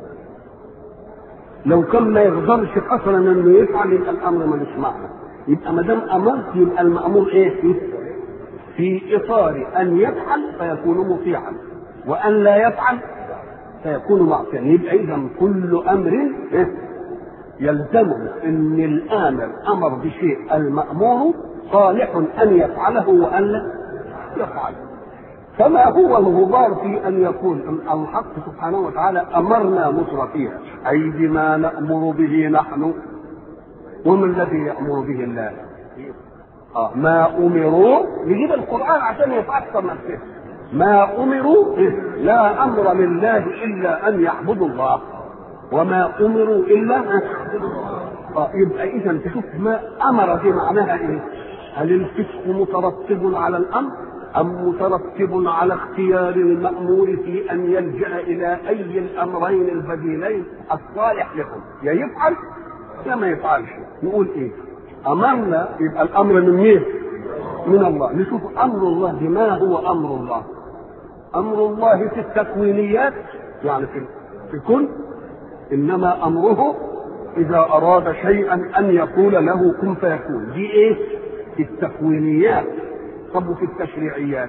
لو كان ما يقدرش اصلا انه يفعل يبقى الامر ملوش معنى يبقى ما دام امرت يبقى المامور ايه في اطار ان يفعل فيكون مطيعا وان لا يفعل فيكون معصيا يبقى اذا كل امر إيه؟ يلزمه ان الامر امر بشيء المامور صالح ان يفعله وان لا يفعله فما هو الغبار في ان يقول الحق سبحانه وتعالى امرنا مترفيها اي بما نامر به نحن وما الذي يامر به الله آه ما امروا يجيب القران عشان يفسر نفسه ما امروا لا امر لله الا ان يعبدوا الله وما امروا الا ان آه يبقى اذا تشوف ما امر دي معناها ايه هل الفسق مترتب على الامر أم مترتب على اختيار المأمور في أن يلجأ إلى أي الأمرين البديلين الصالح لهم يا يفعل يا ما يفعلش نقول إيه أمرنا يبقى الأمر من مين؟ من الله نشوف أمر الله بما هو أمر الله أمر الله في التكوينيات يعني في في كل إنما أمره إذا أراد شيئا أن يقول له كن فيكون دي إيه؟ في التكوينيات طب وفي التشريعيات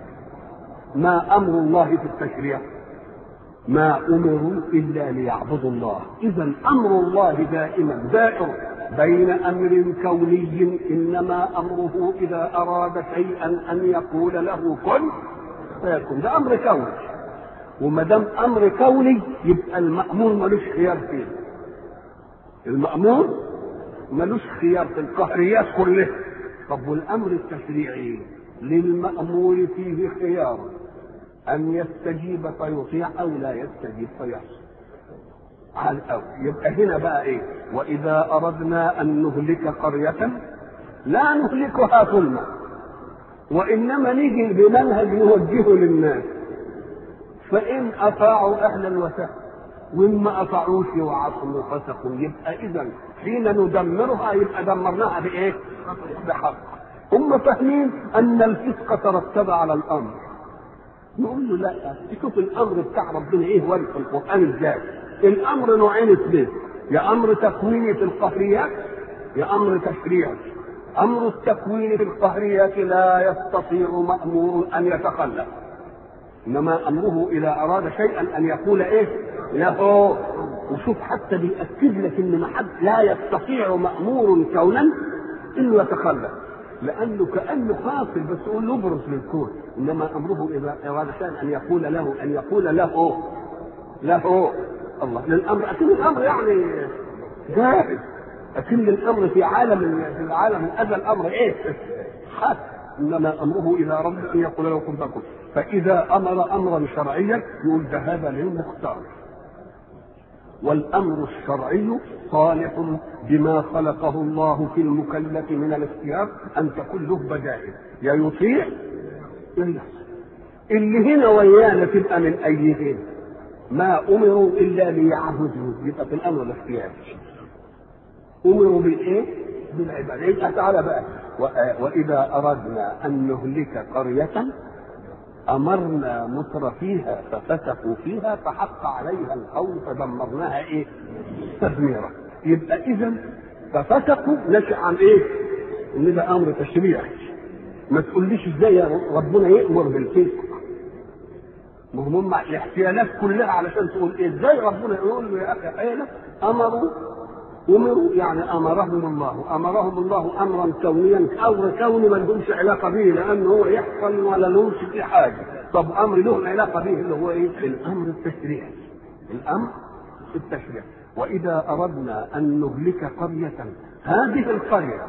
ما امر الله في التشريع ما امروا الا ليعبدوا الله اذا امر الله دائما دائر بين امر كوني انما امره اذا اراد شيئا ان يقول له كن فيكون ده امر كوني وما دام امر كوني يبقى المامور ملوش خيار فيه المامور ملوش خيار في القهريات كلها طب والامر التشريعي للمامور فيه خيار ان يستجيب فيطيع او لا يستجيب فيعصي على الأول يبقى هنا بقى ايه واذا اردنا ان نهلك قريه لا نهلكها ظلما وانما نيجي بمنهج نوجهه للناس فان اطاعوا اهلا وسهلا وان ما اطاعوش وعصوا وفسقوا يبقى اذا حين ندمرها يبقى دمرناها بايه؟ بحق هم فاهمين ان الفسق ترتب على الامر نقول له لا شوف الامر بتاع ربنا ايه ورد في القران ازاي الامر نوعين اثنين يا امر تكويني في القهريات يا امر تشريعي امر التكوين في القهريات لا يستطيع مامور ان يتخلف انما امره اذا اراد شيئا ان يقول ايه له وشوف حتى بيأكد لك ان ما حد لا يستطيع مامور كونا انه يتخلف لانه كانه حاصل بس يقول له ابرز للكون انما امره اذا اراد شيئا ان يقول له ان يقول له له الله للامر اكيد الامر يعني جاهز اكيد الامر في عالم في العالم هذا الامر ايه؟ حتى انما امره اذا اراد ان يقول له كن فكن فاذا امر امرا شرعيا يقول ده هذا للمختار والامر الشرعي صالح بما خلقه الله في المكلف من الاختيار ان تكون له بدائل يا يطيع يا يعصي اللي هنا ويانا تبقى من ايهين ما امروا الا ليعبدوا يبقى في الامر الاختياري امروا بالايه؟ بالعباده يبقى تعالى بقى واذا اردنا ان نهلك قريه امرنا متر فيها ففسقوا فيها فحق عليها القول فدمرناها ايه؟ تدميرا يبقى اذا ففسقوا نشا عن ايه؟ ان ده امر تشريعي ما تقوليش ازاي يا ربنا يامر بالفسق ما هم الاحتيالات كلها علشان تقول ايه ازاي ربنا يقول له يا اخي عينك امروا امروا يعني امرهم الله امرهم الله امرا كونيا امر كوني ما لهمش علاقه به لانه هو يحصل ولا لهمش فيه حاجه طب امر لهم علاقه به اللي هو ايه الامر التشريعي الامر التشريعي واذا اردنا ان نهلك قريه هذه القريه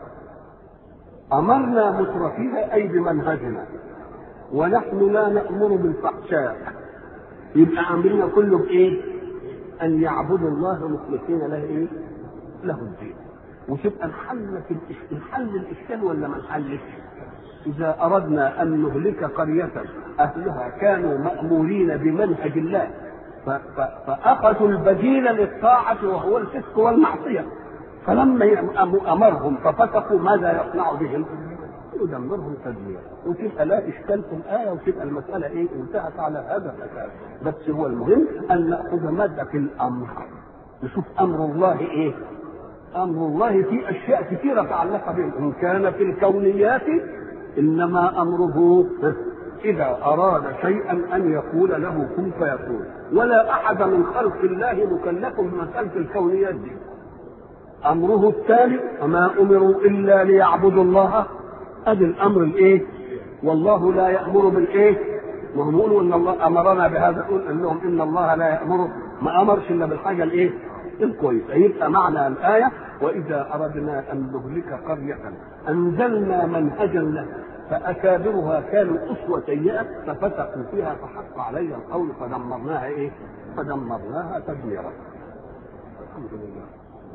امرنا مترفيها اي بمنهجنا ونحن لا نامر بالفحشاء يبقى امرنا كله بايه ان يعبدوا الله مخلصين له ايه له الدين وتبقى الحل في الحل الاشكال ولا ما نحلش اذا اردنا ان نهلك قريه اهلها كانوا مامورين بمنهج الله فاخذوا البديل للطاعه وهو الفسق والمعصيه فلما امرهم ففسقوا ماذا يصنع بهم؟ يدمرهم تدميرا وتبقى لا اشكال في الايه وتبقى المساله ايه انتهت على هذا الاساس بس هو المهم ان ناخذ ماده الامر نشوف امر الله ايه امر الله في اشياء كثيره تعلق به ان كان في الكونيات انما امره اذا اراد شيئا ان يقول له كن فيكون ولا احد من خلق الله مكلف بمساله الكونيات دي امره التالي وما امروا الا ليعبدوا الله ادي الامر الايه والله لا يامر بالايه ما هم يقولوا ان الله امرنا بهذا قل لهم ان الله لا يامر ما امرش الا بالحاجه الايه الكويسه يبقى معنى الايه واذا اردنا ان نهلك قريه انزلنا منهجا له فاكابرها كانوا اسوه سيئه ففسقوا فيها فحق عليها القول فدمرناها ايه فدمرناها تدميرا الحمد لله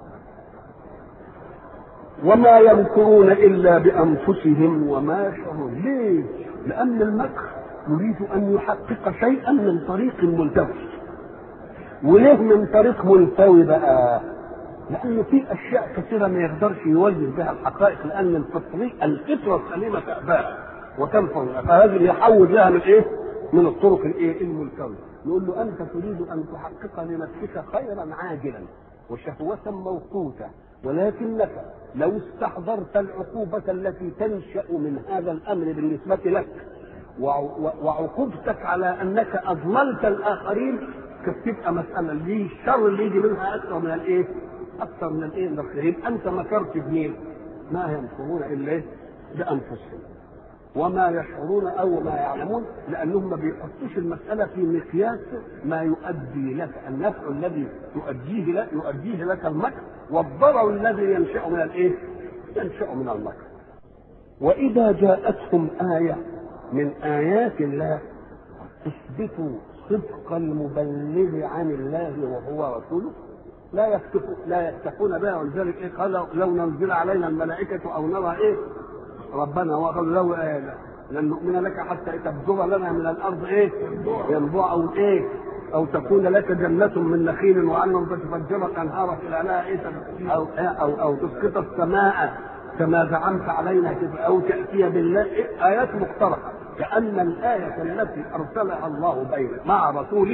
وما يمكرون الا بانفسهم وما يشعرون ليه لان المكر يريد ان يحقق شيئا من طريق ملتوي وليه من طريق ملتوي بقى لانه في اشياء كثيره ما يقدرش يوجه بها الحقائق لان الفطري الفطره السليمه تأباها وتنفر فهذه يحول لها من ايه؟ من الطرق الايه؟ الملتويه نقول له انت تريد ان تحقق لنفسك خيرا عاجلا وشهوه موقوته ولكنك لو استحضرت العقوبة التي تنشأ من هذا الأمر بالنسبة لك وعقوبتك على أنك أضللت الآخرين كانت تبقى مسألة ليه الشر اللي يجي منها أكثر من الإيه؟ أكثر من الإيه؟ من الخير أنت مكرت بمين؟ ما ينصرون إلا إيه؟ بأنفسهم وما يشعرون او ما يعلمون لانهم ما بيحطوش المساله في مقياس ما يؤدي لك النفع الذي تؤديه لك يؤديه لك المكر والضرر الذي ينشا من الايه؟ ينشا من المكر. واذا جاءتهم ايه من ايات الله تثبت صدق المبلغ عن الله وهو رسوله لا يكتفون لا يكتفون بها ولذلك ايه قال لو ننزل علينا الملائكه او نرى ايه ربنا وقال له ايه لن نؤمن لك حتى تبذر لنا من الارض ايه ينبوع او ايه او تكون لك جنة من نخيل وعنهم فتفجر الانهار خلالها ايه او او او تسقط السماء كما زعمت علينا او تاتي بالله إيه؟ ايات مختلفه كان الايه التي ارسلها الله بين مع رسوله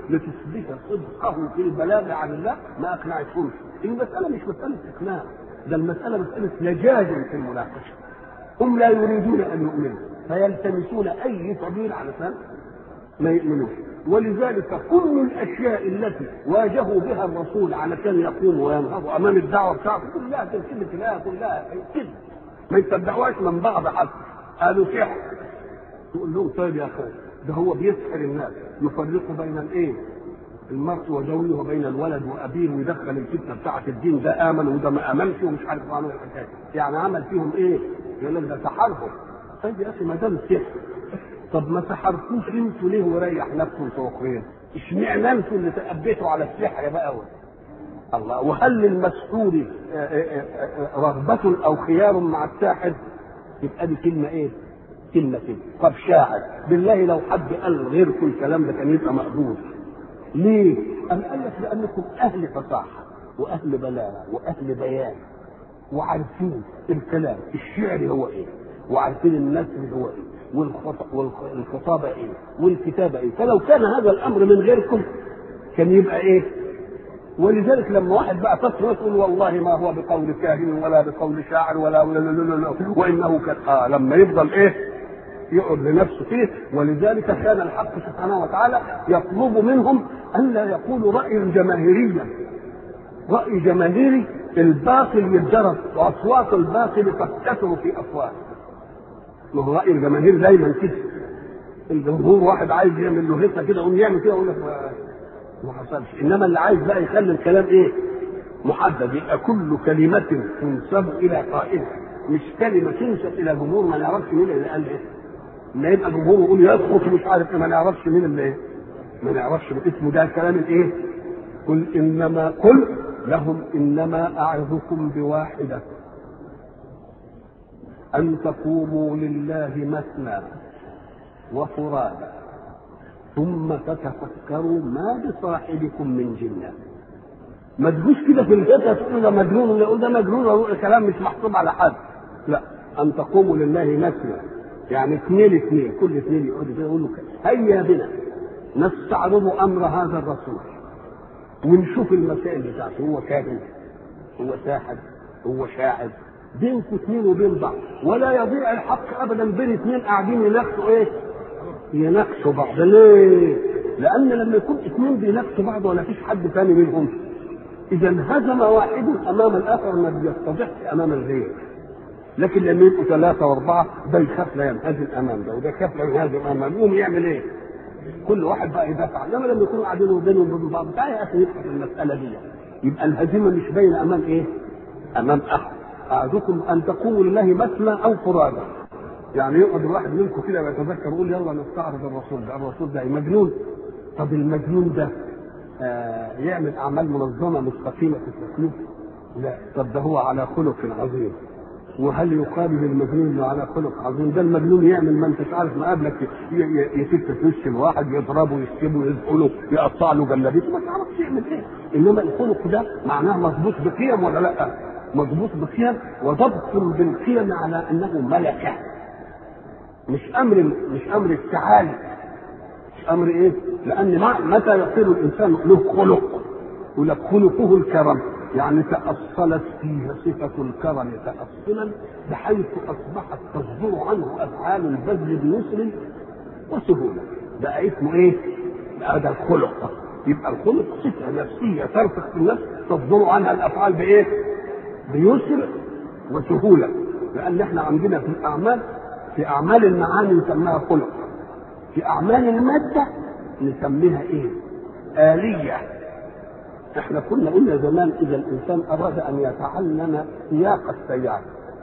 لتثبت صدقه في البلاغ عن الله ما اقنعتهمش المساله مش مساله اقناع ده المساله مساله لجاج في المناقشه هم لا يريدون ان يؤمنوا فيلتمسون اي سبيل علشان ما يؤمنوش ولذلك كل الاشياء التي واجهوا بها الرسول علشان يقوم وينهض امام الدعوه بتاعته كلها تلك الله كلها كده ما يصدقوهاش من بعض حتى قالوا سحر تقول لهم طيب يا اخوان ده هو بيسحر الناس يفرق بين الايه؟ المرء وزوجه وبين الولد وابيه ويدخل الفتنه بتاعه الدين ده امن وده ما امنش ومش عارف عمل الحكايه يعني عمل فيهم ايه؟ يقول لك ده سحرهم طيب يا اخي ما دام سحر طب ما سحرتوش انتوا ليه وريح نفسه انتوا اخرين؟ اشمعنى انتوا اللي تأبيتوا على السحر بقى الله وهل للمسحور رغبة أو خيار مع الساحر؟ يبقى دي كلمة إيه؟ كلمة كده طب شاعر بالله لو حد قال غيركم الكلام ده كان يبقى مقبول ليه؟ أم قال لك لأنكم أهل فصاحة وأهل بلاغة وأهل بيان وعارفين الكلام الشعر هو إيه؟ وعارفين النثر هو إيه؟ والخطابة إيه؟ والكتابة إيه؟ فلو كان هذا الأمر من غيركم كان يبقى إيه؟ ولذلك لما واحد بقى فتره يقول والله ما هو بقول كاهن ولا بقول شاعر ولا ولا لا لا لا وانه كان آه لما يفضل ايه يقعد لنفسه فيه ولذلك كان الحق سبحانه وتعالى يطلب منهم الا يقولوا رايا جماهيريا راي جماهيري الباطل يتدرس واصوات الباطل تكتثر في افواه ما هو راي الجماهير دايما كده الجمهور واحد عايز يعمل له هيصه كده يقوم يعمل كده يقول لك ما حصلش انما اللي عايز بقى يخلي الكلام ايه محدد يبقى كل كلمة تنسب إلى قائل مش كلمة تنسب إلى جمهور ما نعرفش مين اللي قال إيه ما يبقى جمهور يقول يسقط مش عارف ما نعرفش مين اللي إيه ما نعرفش اسمه ده كلام الإيه قل إنما قل لهم إنما أعظكم بواحدة أن تقوموا لله مثنى وفرادى ثم تتفكروا ما بصاحبكم من جنة ما تجوش كده في الفتى تقول ده مجنون ولا يقول ده مجنون ويقول الكلام مش محسوب على حد لا ان تقوموا لله مثنى يعني اثنين اثنين كل اثنين يقعدوا كده يقولوا هيا بنا نستعرض امر هذا الرسول ونشوف المسائل بتاعته هو كاهن هو ساحر هو شاعر بينكم اثنين وبين بعض ولا يضيع الحق ابدا بين اثنين قاعدين يناقشوا ايه؟ يناقشوا بعض ليه؟ لان لما يكون اثنين بيناقشوا بعض ولا فيش حد ثاني منهم اذا انهزم واحد امام الاخر ما بيتضحش امام الغير لكن لما يبقوا ثلاثه واربعه ده يخاف لا ينهزم امام ده وده يخاف لا ينهزم امام يقوم يعمل ايه؟ كل واحد بقى يدافع انما لما يكونوا قاعدين وبينهم وبين بعض تعالى يا اخي نفتح المساله دي يبقى الهزيمه مش باينه امام ايه؟ امام احد اعدكم ان تقوموا لله مثنى او فرادى يعني يقعد الواحد منكم كده ويتذكر يقول يلا نستعرض الرسول ده الرسول ده مجنون طب المجنون ده آه يعمل اعمال منظمه مستقيمه في التكليف لا طب ده هو على خلق عظيم وهل يقابل المجنون انه على خلق عظيم ده المجنون يعمل ما انتش عارف مقابلك يسك في وش الواحد يضربه يسكبه يزقله يقطع له جلابيته ما تعرفش يعمل ايه انما الخلق ده معناه مضبوط بقيم ولا لا مضبوط بقيم وضبط بالقيم على انه ملكه مش امر مش امر التعالي مش امر ايه لان متى يصير الانسان له خلق يقول لك خلقه الكرم يعني تأصلت فيه صفة الكرم تأصلا بحيث أصبحت تصدر عنه أفعال البذل بيسر وسهولة بقى اسمه إيه؟ هذا الخلق يبقى الخلق صفة نفسية ترفق في النفس تصدر عنها الأفعال بإيه؟ بيسر وسهولة لأن إحنا عندنا في الأعمال في أعمال المعاني نسميها خلق في أعمال المادة نسميها إيه؟ آلية احنا كنا قلنا زمان اذا الانسان اراد ان يتعلم سياق السياره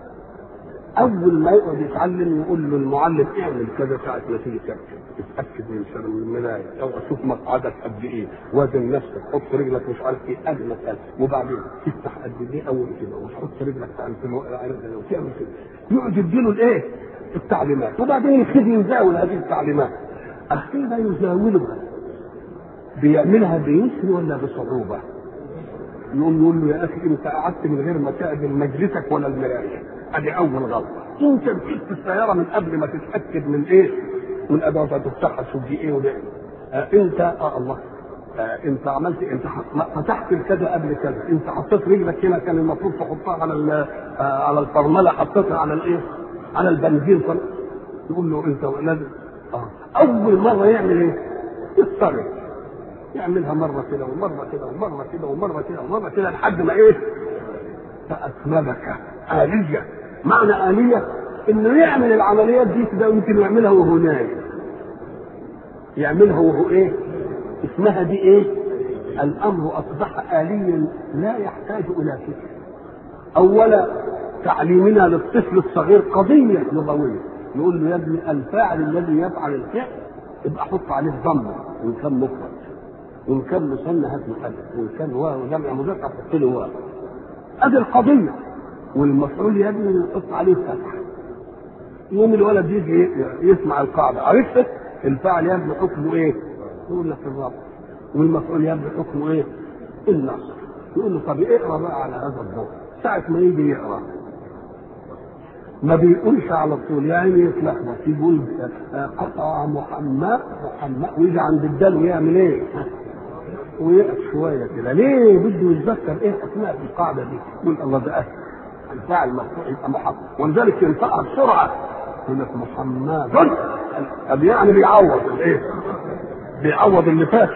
اول ما يقعد يتعلم يقول له المعلم اعمل كذا ساعه ما تيجي تركب اتاكد من شر الملايه او اشوف مقعدك قد ايه وزن نفسك حط رجلك مش عارف ايه قبل ما تقل وبعدين تفتح قد ايه اول كده وتحط رجلك في وتعمل كده يقعد يديله الايه؟ التعليمات وبعدين يبتدي يزاول هذه التعليمات اخيرا يزاولها بيعملها بيسر ولا بصعوبة؟ يقوم يقول له يا أخي أنت قعدت من غير ما تعدل مجلسك ولا المراية، أدي أول غلطة. أنت ركبت السيارة من قبل ما تتأكد من إيه؟ من أدوات تفتحها تشوف دي إيه وده آه أنت آه الله آه انت عملت انت حط- فتحت الكذا قبل كذا انت حطيت رجلك هنا كان المفروض تحطها على ال- آه على الفرمله حطيتها على الايه؟ على البنزين فل... يقول له انت لازم اه اول مره يعمل ايه؟ يضطرب يعملها مره كده ومره كده ومره كده ومره كده ومره كده لحد ما ايه؟ بقت ملكه آلية معنى آلية انه يعمل العمليات دي كده يمكن يعملها وهو نايم يعملها وهو ايه؟ اسمها دي ايه؟ الامر اصبح آليا لا يحتاج الى فكر. اولا تعليمنا للطفل الصغير قضيه لغويه يقول له يا ابني الفاعل الذي يفعل الفعل يبقى حط عليه ضمه وان كان مفرد وان كان مثنى هات له الف وان كان واو جمع مذكر حط له واو ادي القضيه والمفعول يا ابني يحط عليه فتح يوم الولد يجي يسمع القاعده عرفت الفاعل يا ابني حكمه ايه؟ يقول لك الرب والمفعول يا ابني حكمه ايه؟ النصر يقول له طب اقرا بقى على هذا الضوء ساعة ما يجي يقرا ما بيقولش على طول يعني يتلخبط يقول آه، قطع محمد محمد ويجي عند الدال ويعمل ايه؟ ويقف شويه كده ليه بده يتذكر ايه اسماء في القاعده دي يقول الله ده اسهل الفاعل مرفوع يبقى محمد ولذلك ينطقها بسرعه يقول لك محمد طب يعني بيعوض الايه؟ بيعوض اللي فات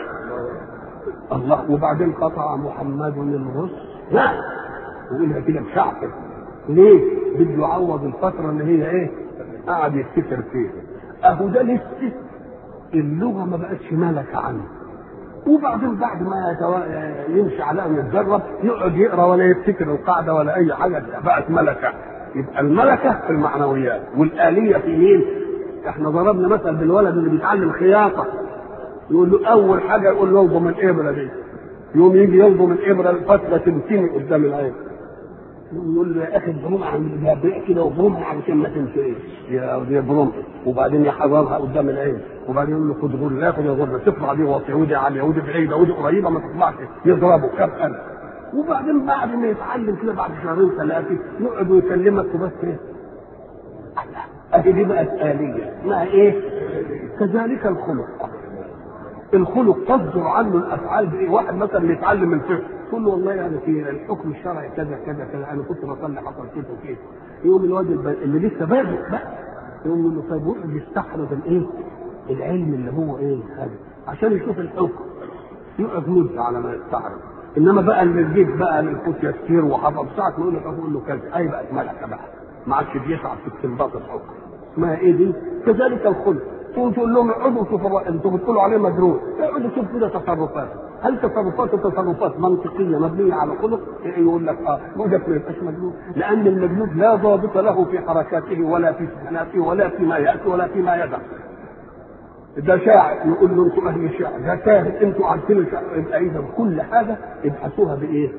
الله وبعدين قطع محمد الرسل لا يقولها كده بشعب ليه؟ بده يعوض الفترة اللي هي ايه؟ قعد يفتكر فيها اهو ده لسه اللغة ما بقتش ملكة عنه وبعدين بعد ما يتوا- يمشي عليها ويتدرب يقعد يقرا ولا يفتكر القاعدة ولا أي حاجة بقت ملكة يبقى الملكة في المعنويات والآلية في مين؟ احنا ضربنا مثل بالولد اللي بيتعلم خياطة يقول له أول حاجة يقول له يلضم الإبرة دي يوم يجي يلضم الإبرة الفترة تمتني قدام العين يقول له يا اخي اضربها عند الجابيه كده واضربها علشان ما تنساش يا يضربها وبعدين يحررها قدام العين وبعدين يقول له خد غرة خد غرة تطلع دي واطيه ودي عاليه ودي بعيده ودي قريبه ما تطلعش يضربه كم ألف وبعدين بعد ما يتعلم كده بعد شهرين ثلاثه يقعد ويكلمك وبس ايه الله ادي دي بقت آلية اسمها ايه؟ كذلك الخلق الخلق تصدر عنه الافعال بايه؟ واحد مثلا بيتعلم الفقه تقول له والله انا في الحكم الشرعي كذا كذا كذا انا كنت بصلي حصل كده وكده يقوم الواد الب- اللي لسه بادئ بقى يقوم يقول له طيب ويقعد يستحرز الايه؟ العلم اللي هو ايه هذا عشان يشوف الحكم يقعد مدة على ما يستحرز انما بقى اللي جيت بقى للفوت يسير وحفظ ساعة ما يقول لك اقول له كذا اي بقت ملكة بقى ما عادش بيتعب في استنباط الحكم اسمها ايه دي؟ كذلك الخلق تقول تقول لهم اقعدوا شوفوا انتوا بتقولوا عليه مجنون اقعدوا شوفوا كده تصرفاته هل تصرفاته تصرفات منطقيه مبنيه على خلق؟ يقول لك اه وجدت ما يبقاش مجنون لان المجنون لا ضابط له في حركاته ولا في سكناته ولا فيما ياتي ولا فيما يدع ده شاعر يقول له انتوا اهل الشعر ده كاهن انتوا عارفين الشعر يبقى اذا كل حاجه ابحثوها بايه؟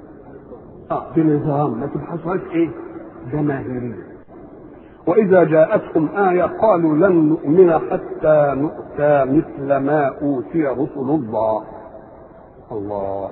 اه بنظام ما تبحثوهاش ايه؟ جماهيريه وإذا جاءتهم آية قالوا لن نؤمن حتى نؤتى مثل ما أوتي رسل الله الله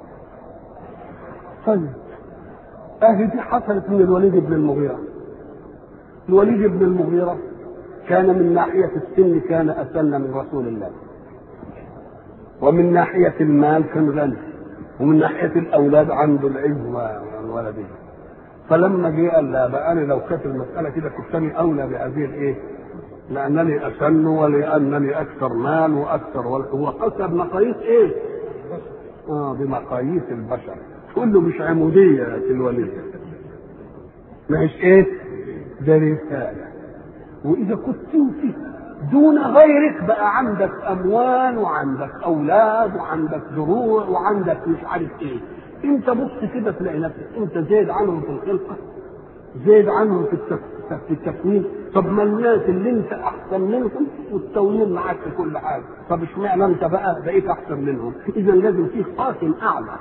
طيب آية دي حصلت من الوليد بن المغيرة الوليد بن المغيرة كان من ناحية السن كان أسن من رسول الله ومن ناحية المال كان غني ومن ناحية الأولاد عنده العز والولدين فلما جه قال لا بقى انا لو كانت المساله كده كنت انا اولى بهذه الايه؟ لانني اسن ولانني اكثر مال واكثر ول... هو قسم بمقاييس ايه؟ اه بمقاييس البشر كله مش عموديه يا الوليد مش ايه؟ ده رساله واذا كنت انت دون غيرك بقى عندك اموال وعندك اولاد وعندك زروع وعندك مش عارف ايه انت بص كده تلاقي نفسك انت زايد عنهم في الخلقه زايد عنهم في التف- في التكوين طب ما الناس اللي انت احسن منهم والتوين معاك في كل حاجه طب اشمعنى انت بقى بقيت احسن منهم اذا لازم فيه قاسم اعلى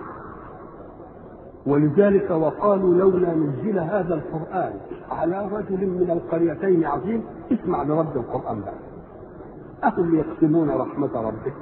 ولذلك وقالوا لولا نزل هذا القران على رجل من القريتين عظيم اسمع لرد القران بقى اهم يقسمون رحمه ربك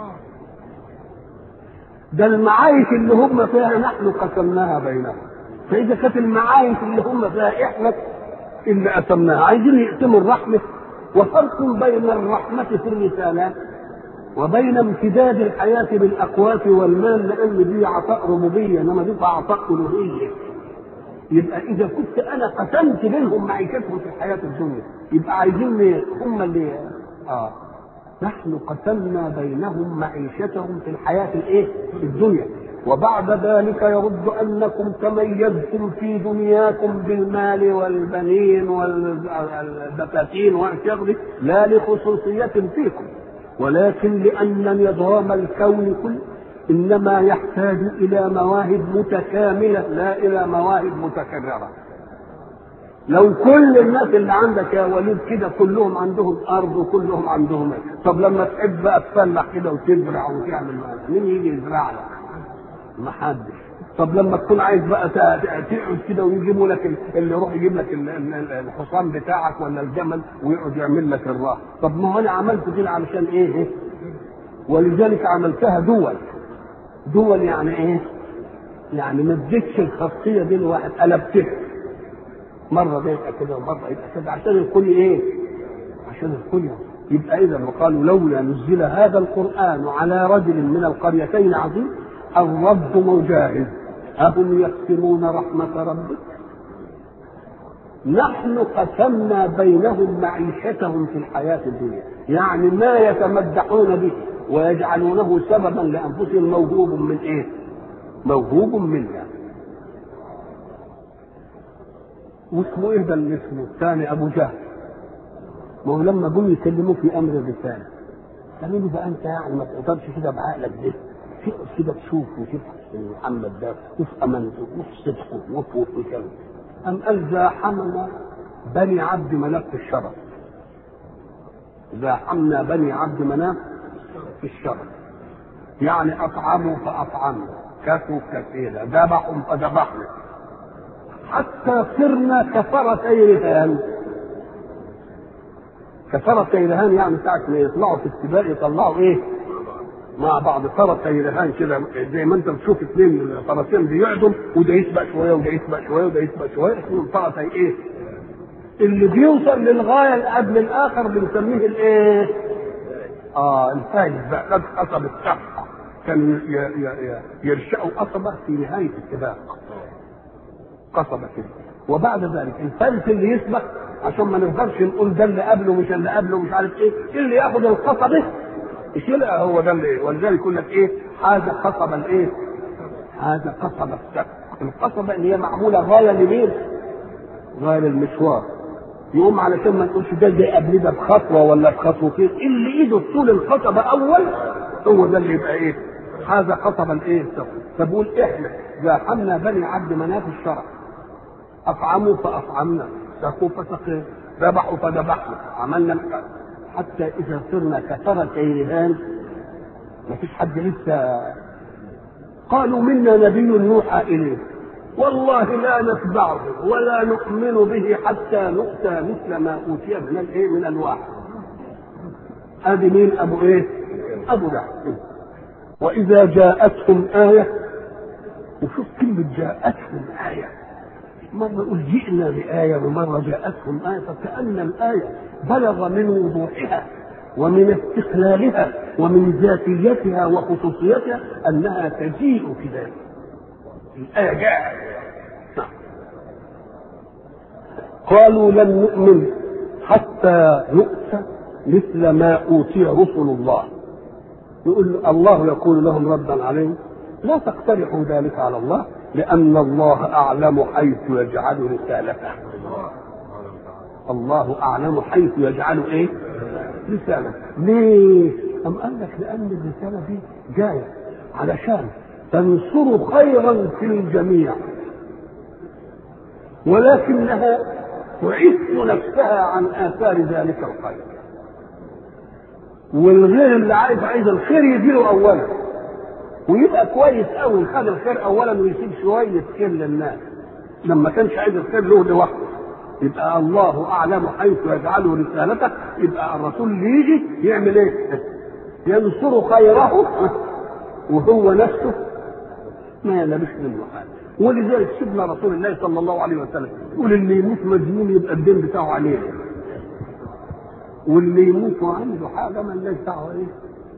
ده المعايش اللي هم فيها نحن قسمناها بينهم فاذا كانت المعايش اللي هم فيها احنا اللي قسمناها عايزين يقسموا الرحمه وفرق بين الرحمه في الرسالات وبين امتداد الحياة بالأقوات والمال لأن دي عطاء ربوبية إنما دي عطاء ألوهية يبقى إذا كنت أنا قسمت بينهم معيشتهم في الحياة الدنيا يبقى عايزين هم اللي آه نحن قسمنا بينهم معيشتهم في الحياة الإيه؟ الدنيا وبعد ذلك يرد أنكم تميزتم في دنياكم بالمال والبنين والبساتين والشغل لا لخصوصية فيكم ولكن لأن نظام الكون كله إنما يحتاج إلى مواهب متكاملة لا إلى مواهب متكررة لو كل الناس اللي عندك يا وليد كده كلهم عندهم ارض وكلهم عندهم طب لما تحب بقى تفلح كده وتزرع وتعمل مين يجي يزرع لك؟ ما حدش طب لما تكون عايز بقى تقعد كده ويجيبوا لك اللي يروح يجيب لك الحصان بتاعك ولا الجمل ويقعد يعمل لك الراحه طب ما هو انا عملت كده علشان ايه ولذلك عملتها دول دول يعني ايه يعني ما اديتش الخاصيه دي لواحد قلبتها مره ده يبقى كده ومره يبقى كده عشان الكل ايه عشان الكل يبقى اذا وقالوا لولا نزل هذا القران على رجل من القريتين عظيم الرب مجاهد أهم يقسمون رحمة ربك نحن قسمنا بينهم معيشتهم في الحياة الدنيا يعني ما يتمدحون به ويجعلونه سببا لأنفسهم موهوب من إيه موهوب منا واسمه ايه ده اللي اسمه الثاني ابو جهل ما هو لما جم يكلموه في امر الرساله قالوا له بقى انت يعني ما تقدرش كده بعقلك ده تقعد كده تشوف وتبحث في محمد ده وفي امانته وفي صدقه وفي وفي كذا ام قال زاحمنا بني عبد مناف في الشرف زاحمنا بني عبد مناف في الشرف يعني اطعموا فاطعمنا كفوا كثيرا ذبحوا فذبحنا حتى صرنا كفرتي رهان كفرتي رهان يعني ساعة ما يطلعوا في السباق يطلعوا ايه؟ مع بعض فرسي رهان كده زي ما انت بتشوف اثنين فرسين بيقعدوا وده يسبق شويه وده يسبق شويه وده يسبق شويه اسمهم فرسي ايه؟ اللي بيوصل للغايه اللي قبل الاخر بنسميه الايه؟ اه الفايز بقى قد قصب الصفحه كان يرشقوا قصبه في نهايه السباق قصبه كده وبعد ذلك الفارس اللي يسبق عشان ما نقدرش نقول ده اللي قبله مش اللي قبله مش عارف ايه اللي ياخد القصبه يشيلها هو ده اللي ولذلك يقول لك ايه هذا قصب الايه هذا قصب السبق القصبه اللي هي معموله غايه لمين؟ غايه للمشوار يقوم علشان ما نقولش ده زي قبل ده بخطوه ولا بخطوتين اللي ايده طول القصبه اول هو ده اللي يبقى ايه؟ هذا قصب الايه؟ فبقول احنا زاحمنا بني عبد مناف الشرع اطعموا فاطعمنا سقوا فسقينا ذبحوا فذبحنا عملنا حتى اذا صرنا كثرة رهان ما فيش حد لسه قالوا منا نبي يوحى اليه والله لا نتبعه ولا نؤمن به حتى نؤتى مثل ما اوتي من الايه من الواحد ادي مين ابو ايه ابو لهب واذا جاءتهم ايه وشوف كلمه جاءتهم ايه مرة يقول جئنا بآية ومرة جاءتهم آية فكأن الآية بلغ من وضوحها ومن استقلالها ومن ذاتيتها وخصوصيتها أنها تجيء في ذلك الآية جاءت قالوا لن نؤمن حتى نؤتى مثل ما أوتي رسل الله يقول الله يقول لهم ردا عليهم لا تقترحوا ذلك على الله لأن الله أعلم حيث يجعل رسالته الله أعلم حيث يجعل إيه رسالة ليه أم قال لك لأن الرسالة دي جاية علشان تنصر خيرا في الجميع ولكنها تعف نفسها عن آثار ذلك الخير والغير اللي عايز عايز الخير يجيله أولا ويبقى كويس قوي خد الخير اولا ويسيب شويه خير للناس لما كانش عايز الخير له لوحده يبقى الله اعلم حيث يجعله رسالته يبقى الرسول اللي يجي يعمل ايه؟ ينصر خيره وهو نفسه ما يلبس منه حاجه ولذلك سيدنا رسول الله صلى الله عليه وسلم يقول اللي يموت مجنون يبقى الدين بتاعه عليه واللي يموت وعنده حاجه ما لناش دعوه ايه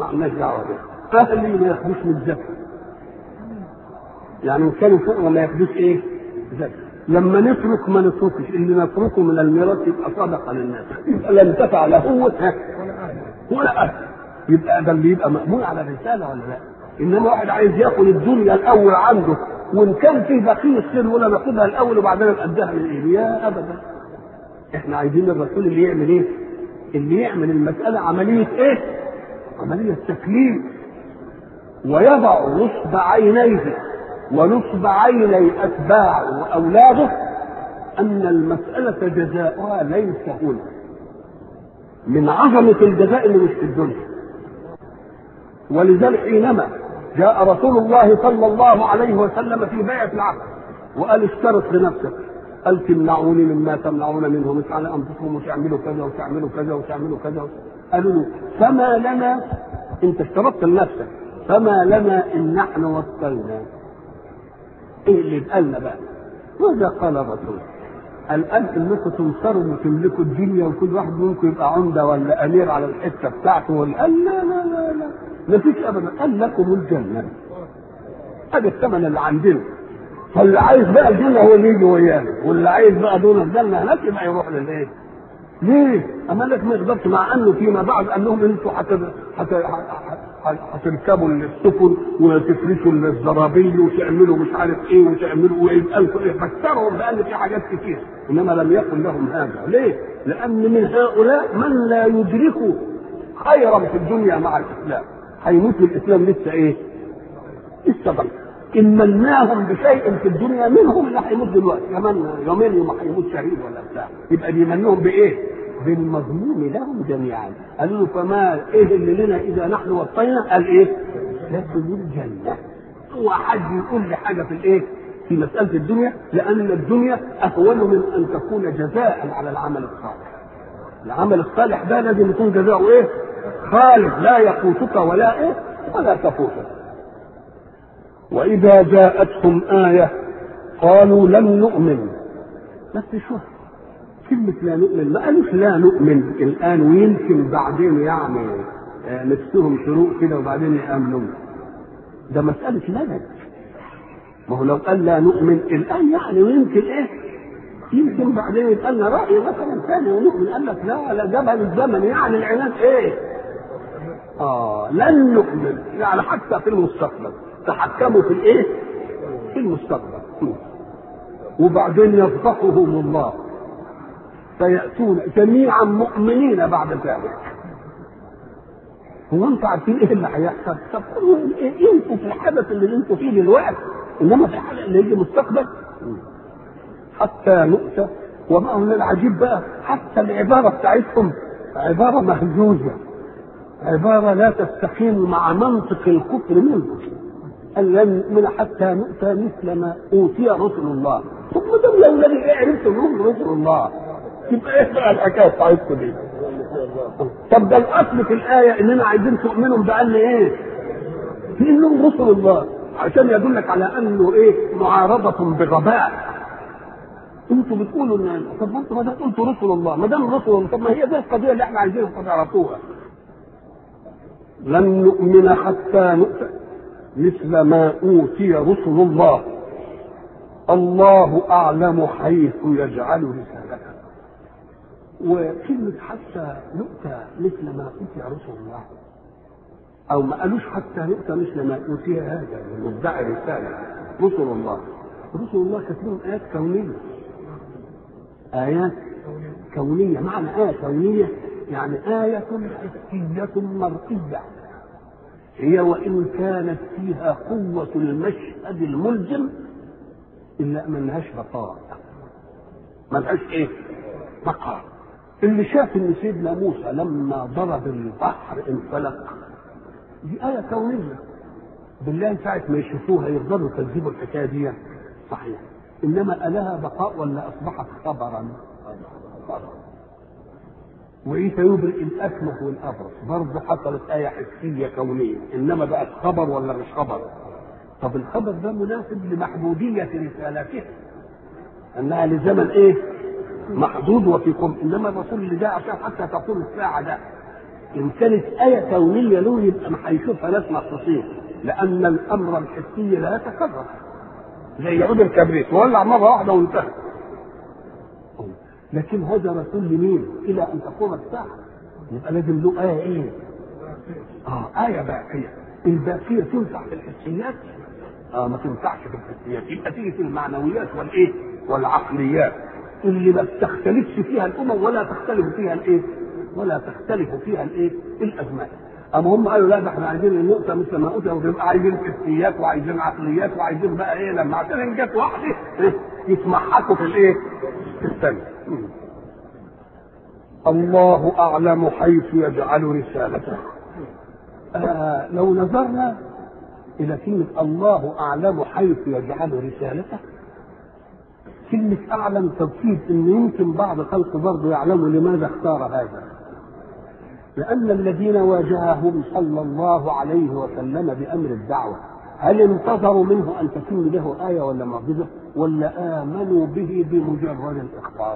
ما عندناش دعوه بيه اهلي ما ياخدوش من الزكاه يعني ان كانوا فقراء ما ياخدوش ايه؟ زكاه لما نترك ما نتركش اللي نتركه من الميراث يبقى صدقه للناس يبقى لا انتفع له هو ولا اهل يبقى ده اللي يبقى مأمون على الرساله ولا لا؟ انما واحد عايز ياكل الدنيا الاول عنده وان كان فيه بقيه خير ولا ناخدها الاول وبعدين نقدها من ايه؟ يا ابدا احنا عايزين الرسول اللي يعمل ايه؟ اللي يعمل المساله عمليه ايه؟ عمليه تكليف ويضع نصب عينيه ونصب عيني اتباعه واولاده ان المساله جزاؤها ليس هنا من عظمه الجزاء اللي مش في الدنيا ولذلك حينما جاء رسول الله صلى الله عليه وسلم في بيعة العقد وقال اشترط لنفسك قال تمنعوني مما تمنعون منه مش على انفسكم وتعملوا كذا وتعملوا كذا وتعملوا كذا قالوا له فما لنا انت اشترطت لنفسك فما لنا ان نحن وصلنا ايه اللي اتقالنا بقى ماذا قال الرسول قال قال انكم تنصروا وتملكوا الدنيا وكل واحد منكم يبقى عمده ولا امير على الحته بتاعته ولا قال لا لا لا لا ما فيش ابدا قال لكم الجنه هذا الثمن اللي عندنا فاللي عايز بقى الجنه هو اللي يجي ويانا واللي عايز بقى دون الجنه هناك يبقى يروح للايه؟ ليه؟ اما لك ما يقدرش مع انه فيما بعد قال لهم انتوا هتركبوا السفن وتفرشوا الزرابي وتعملوا مش عارف ايه وتعملوا ويبقى انتوا ايه فسرهم بان في حاجات كتير انما لم يكن لهم هذا ليه؟ لان من هؤلاء من لا يدرك خيرا في الدنيا مع الاسلام هيموت الاسلام لسه ايه؟ لسه ضيق ان مناهم بشيء في الدنيا منهم اللي هيموت دلوقتي كمان يومين يوم هيموت شهيد ولا بتاع يبقى بيمنهم بايه؟ بالمضمون لهم جميعا قالوا له فما ايه اللي لنا اذا نحن وصينا قال ايه؟ لكم الجنه هو حد يقول لي حاجه في الايه؟ في مساله الدنيا لان الدنيا اهون من ان تكون جزاء على العمل الصالح العمل الصالح ده لازم يكون جزاؤه ايه؟ خالد لا يفوتك ولا ايه؟ ولا تفوتك وإذا جاءتهم آية قالوا لن نؤمن بس شوف كلمة لا نؤمن ما قالوش لا نؤمن الآن ويمكن بعدين يعني نفسهم شروق كده وبعدين يأمنوا ده مسألة لبد ما هو لو قال لا نؤمن الآن يعني ويمكن إيه يمكن بعدين يبقى لنا رأي مثلا ثاني ونؤمن قال لك لا لا جابها الزمن يعني العناد إيه؟ آه لن نؤمن يعني حتى في المستقبل تحكموا في الايه؟ في المستقبل وبعدين يفضحهم الله فيأتون جميعا مؤمنين بعد ذلك هو انتوا عارفين ايه اللي هيحصل؟ طب إيه انتوا في الحدث اللي انتوا فيه دلوقتي انما في الحدث اللي يجي مستقبل حتى نؤتى وما هو العجيب بقى حتى العباره بتاعتهم عباره مهزوزه عباره لا تستقيم مع منطق الكفر منه قال لن نؤمن حتى نؤتى مثل ما اوتي رسل الله ثم دول لو الذي ايه عرفت انهم رسل الله يبقى ايه بقى الحكايه بتاعتكم دي؟ طب ده الاصل في الايه اننا عايزين تؤمنوا بان ايه؟ في انهم رسل الله عشان يدلك على انه ايه؟ معارضه بغباء انتوا بتقولوا ان طب انتوا ما دام قلتوا رسل الله ما دام رسل الله طب ما هي دي القضيه اللي احنا عايزينها تعرفوها لن نؤمن حتى نؤتى مثل ما أوتي رسل الله الله أعلم حيث يجعل رسالته وكلمة حتى نؤتى مثل ما أوتي رسل الله أو ما قالوش حتى نؤتى مثل ما أوتي هذا المدعي رسالة رسل الله رسل الله كانت لهم آيات كونية آيات كونية معنى آية كونية يعني آية حسية مرئية هي وإن كانت فيها قوة المشهد الملزم إلا ما لهاش بقاء ما لهاش إيه؟ بقاء اللي شاف إن سيدنا موسى لما ضرب البحر انفلق دي آية كونية بالله ساعة ما يشوفوها يقدروا يكذبوا الحكاية دي صحيح إنما ألها بقاء ولا أصبحت خبرا؟ خبرا وعيسى يبرئ الاكمه والابرص برضه حصلت ايه حسيه كونيه انما بقت خبر ولا مش خبر طب الخبر ده مناسب لمحدوديه رسالته انها لزمن ايه محدود وفيكم انما الرسول اللي جاء عشان حتى تقول الساعه ده ان كانت ايه كونيه له يبقى ما هيشوفها ناس مخصوصين لان الامر الحسي لا يتكرر زي عود الكبريت ولع مره واحده وانتهى لكن هذا رسول لمين؟ الى ان تقوم الساعه يبقى لازم له ايه ايه؟ اه ايه باقيه الباقيه تنفع في الحسيات؟ اه ما تنفعش في الحسيات يبقى تيجي في المعنويات والايه؟ والعقليات اللي ما بتختلفش فيها الامم ولا تختلف فيها الايه؟ ولا تختلف فيها الايه؟ الازمان. اما هم قالوا لا ده احنا عايزين النقطه مثل ما قلت ونبقى عايزين حسيات وعايزين عقليات وعايزين بقى ايه لما عشان جت واحده إيه؟ يتمحكوا في الايه؟ في الثانيه. الله اعلم حيث يجعل رسالته. آه لو نظرنا الى كلمه الله اعلم حيث يجعل رسالته كلمة أعلم تفيد أن يمكن بعض خلق برضه يعلموا لماذا اختار هذا. لأن الذين واجههم صلى الله عليه وسلم بأمر الدعوة هل انتظروا منه أن تكون له آية ولا معجزة ولا آمنوا به بمجرد الإخبار؟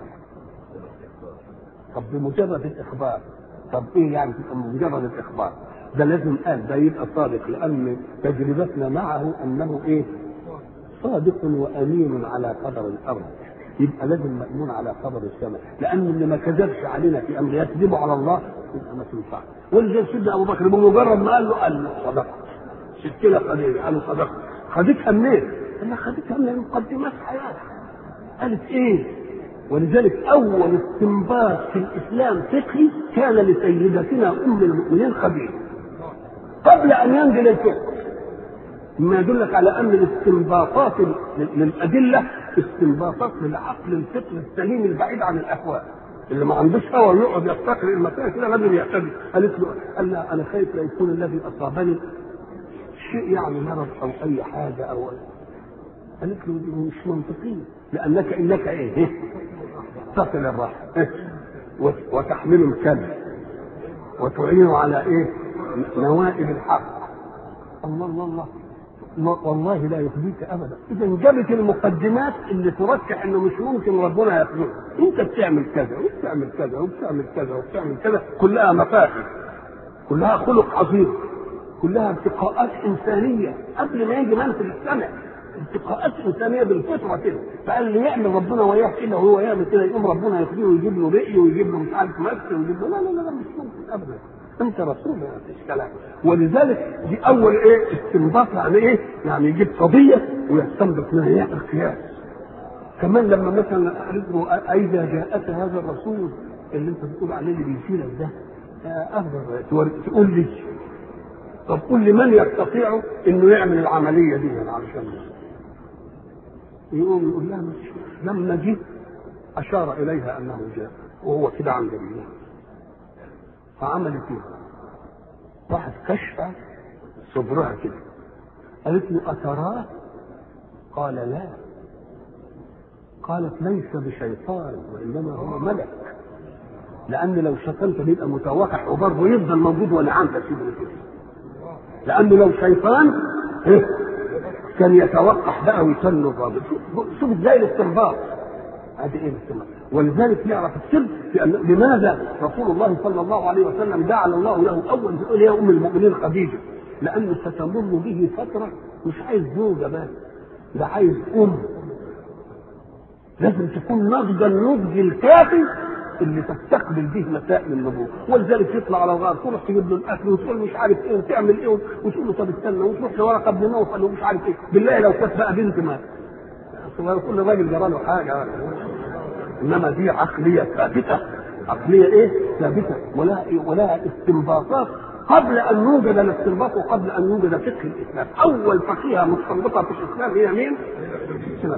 طب بمجرد الإخبار طب إيه يعني مجرد الإخبار؟ ده لازم قال ده يبقى صادق لأن تجربتنا معه أنه إيه؟ صادق وامين على قدر الارض يبقى لازم مامون على قدر السماء لان اللي ما كذبش علينا في امر يكذب على الله يبقى ما تنفعش ولذلك سيدنا ابو بكر بمجرد ما قال له قال له صدقت سكينه قليله قال له صدقت خدتها منين؟ قال لها خدتها من مقدمات حياتها قالت ايه؟ ولذلك اول استنباط في الاسلام فقهي كان لسيدتنا ام المؤمنين خديجه قبل ان ينزل الفقه مما يدلك على ان الاستنباطات للادله استنباطات للعقل الفطري السليم البعيد عن الاهواء اللي ما عندوش هوى ويقعد يفتكر المسائل كده لازم يعتدي قالت له قال لا انا خايف لا يكون الذي اصابني شيء يعني مرض او اي حاجه او قالت له دي مش منطقيه لانك انك ايه؟ تصل الرحم وتحمل الكلب وتعين على ايه؟ نوائب الحق الله الله الله والله لا يخزيك ابدا اذا جابت المقدمات اللي ترشح انه مش ممكن ربنا يخزيك انت بتعمل كذا وبتعمل كذا وبتعمل كذا وبتعمل كذا كلها مفاخر كلها خلق عظيم كلها ارتقاءات انسانيه قبل ما يجي منزل السمع ارتقاءات انسانيه بالفطره كده فقال اللي يعمل ربنا وياه كده وهو يعمل كده يقوم ربنا يخليه ويجيب له رأي ويجيب له مش عارف مكس ويجيب له لا لا لا مش ممكن ابدا انت رسول ما فيش كلام ولذلك دي اول ايه استنباط يعني ايه؟ يعني يجيب قضيه ويستنبط منها يعمل قياس كمان لما مثلا قالت له اذا جاءك هذا الرسول اللي انت بتقول عليه اللي بيشيلك ده افضل تقول لي طب قول لي من يستطيع انه يعمل العمليه دي يعني علشان يقوم يقول لها مش لما جه اشار اليها انه جاء وهو كده عند الله فعملت ايه؟ راحت كشفة صدرها كده قالت له أتراه؟ قال لا قالت ليس بشيطان وإنما هو ملك لأن لو شتمت بيبقى متوقع وبرضه يفضل موجود وأنا عندك كده لأنه لو شيطان إيه؟ كان يتوقع بقى ويسن الراجل شوف ازاي الاستنباط هذه ايه الاستنباط ولذلك يعرف السر في أن لماذا رسول الله صلى الله عليه وسلم جعل الله له اول يقول يا ام المؤمنين خديجه لانه ستمر به فتره مش عايز زوجه بس ده عايز ام لازم تكون ناضجه النضج الكافي اللي تستقبل به مسائل النبوة ولذلك يطلع على الغار تروح تجيب له الاكل وتقول مش عارف ايه وتعمل ايه وتقول له طب استنى وتروح لورقه ابن نوفل ومش عارف ايه بالله لو كانت بقى بنت ما كل راجل جرى له حاجه انما دي عقليه ثابته عقليه ايه؟ ثابته ولها ولها استنباطات قبل ان يوجد الاستنباط وقبل ان يوجد فقه الاسلام، اول فقيهه مستنبطه في الاسلام هي مين؟ سنه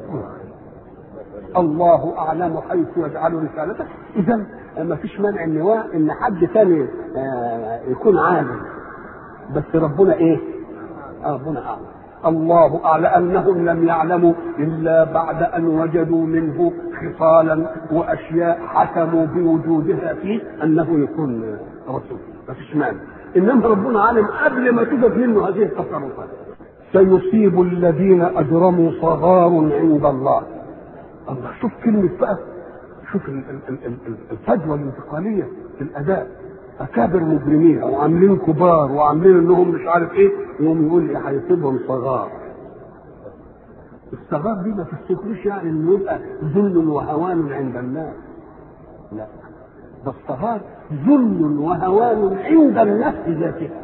الله اعلم حيث يجعل رسالته، اذا ما فيش مانع ان ان حد ثاني يكون عالم بس ربنا ايه؟ ربنا اعلم. الله أعلم أنهم لم يعلموا إلا بعد أن وجدوا منه خصالا وأشياء حكموا بوجودها فيه أنه يكون رسول ما فيش مانع إنما ربنا عالم قبل ما توجد منه هذه التصرفات سيصيب الذين أجرموا صغار عند الله الله شوف كلمة بقى شوف الفجوة الانتقالية في الأداء اكابر مجرمين وعاملين كبار وعاملين انهم مش عارف ايه يقوم يقول لي هيسيبهم صغار الصغار دي ما تفتكروش يعني انه يبقى ذل وهوان عند الناس لا ده الصغار ذل وهوان عند النفس ذاتها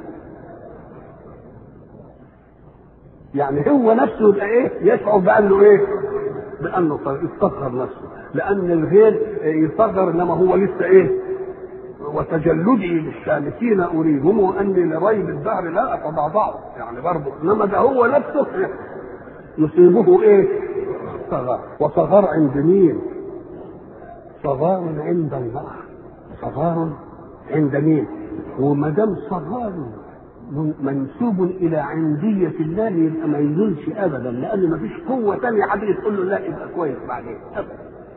يعني هو نفسه يبقى ايه يشعر بانه ايه بانه يستصغر نفسه لان الغير يصغر انما هو لسه ايه وتجلدي للشامتين اريهم اني لريب الدهر لا اتضعضع يعني برضه انما ده هو نفسه يصيبه ايه صغار وصغار عند مين صغار عند الله صغار عند مين وما دام صغار منسوب الى عندية الله يبقى ما يزولش ابدا لان ما فيش قوة تانية حد تقول له لا يبقى كويس بعدين ابدا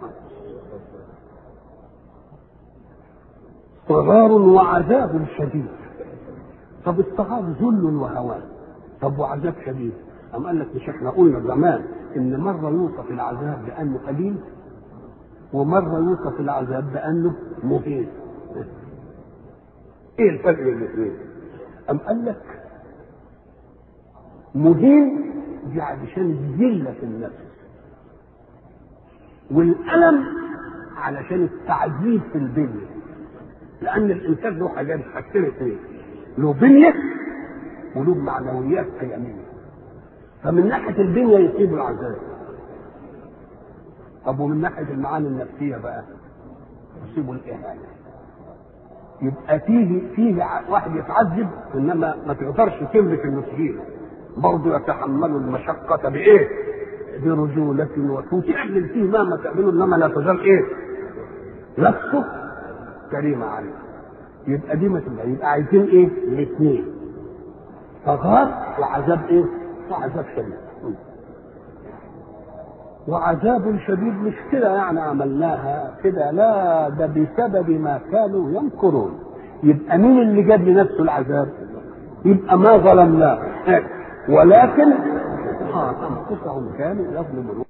صغار وعذاب شديد طب الصغار ذل وهوان طب وعذاب شديد أم قال لك مش احنا قلنا زمان ان مرة يوصف العذاب بانه قليل ومرة يوصف العذاب بانه مهين ايه الفرق بين الاثنين؟ أم قال لك مهين دي علشان الذلة في النفس والألم علشان التعذيب في البنية لأن الإنسان له حاجات حاجتين اثنين له بنية وله معنويات قيمية فمن ناحية البنية يصيب العذاب طب ومن ناحية المعاني النفسية بقى يصيبه الإهانة يبقى فيه فيه واحد يتعذب انما ما تقدرش تملك المسجين برضه يتحمل المشقة بإيه؟ برجولة وتعمل فيه مهما تعمله انما لا تزال ايه؟ نفسه كريمة عليه يبقى دي ما تبقى يبقى عايزين ايه؟ الاثنين فغار وعذاب ايه؟ وعذاب شديد وعذاب شديد مش كده يعني عملناها كده لا ده بسبب ما كانوا يمكرون يبقى مين اللي جاب لنفسه العذاب يبقى ما ظلمناه ولكن انفسهم كانوا يظلمون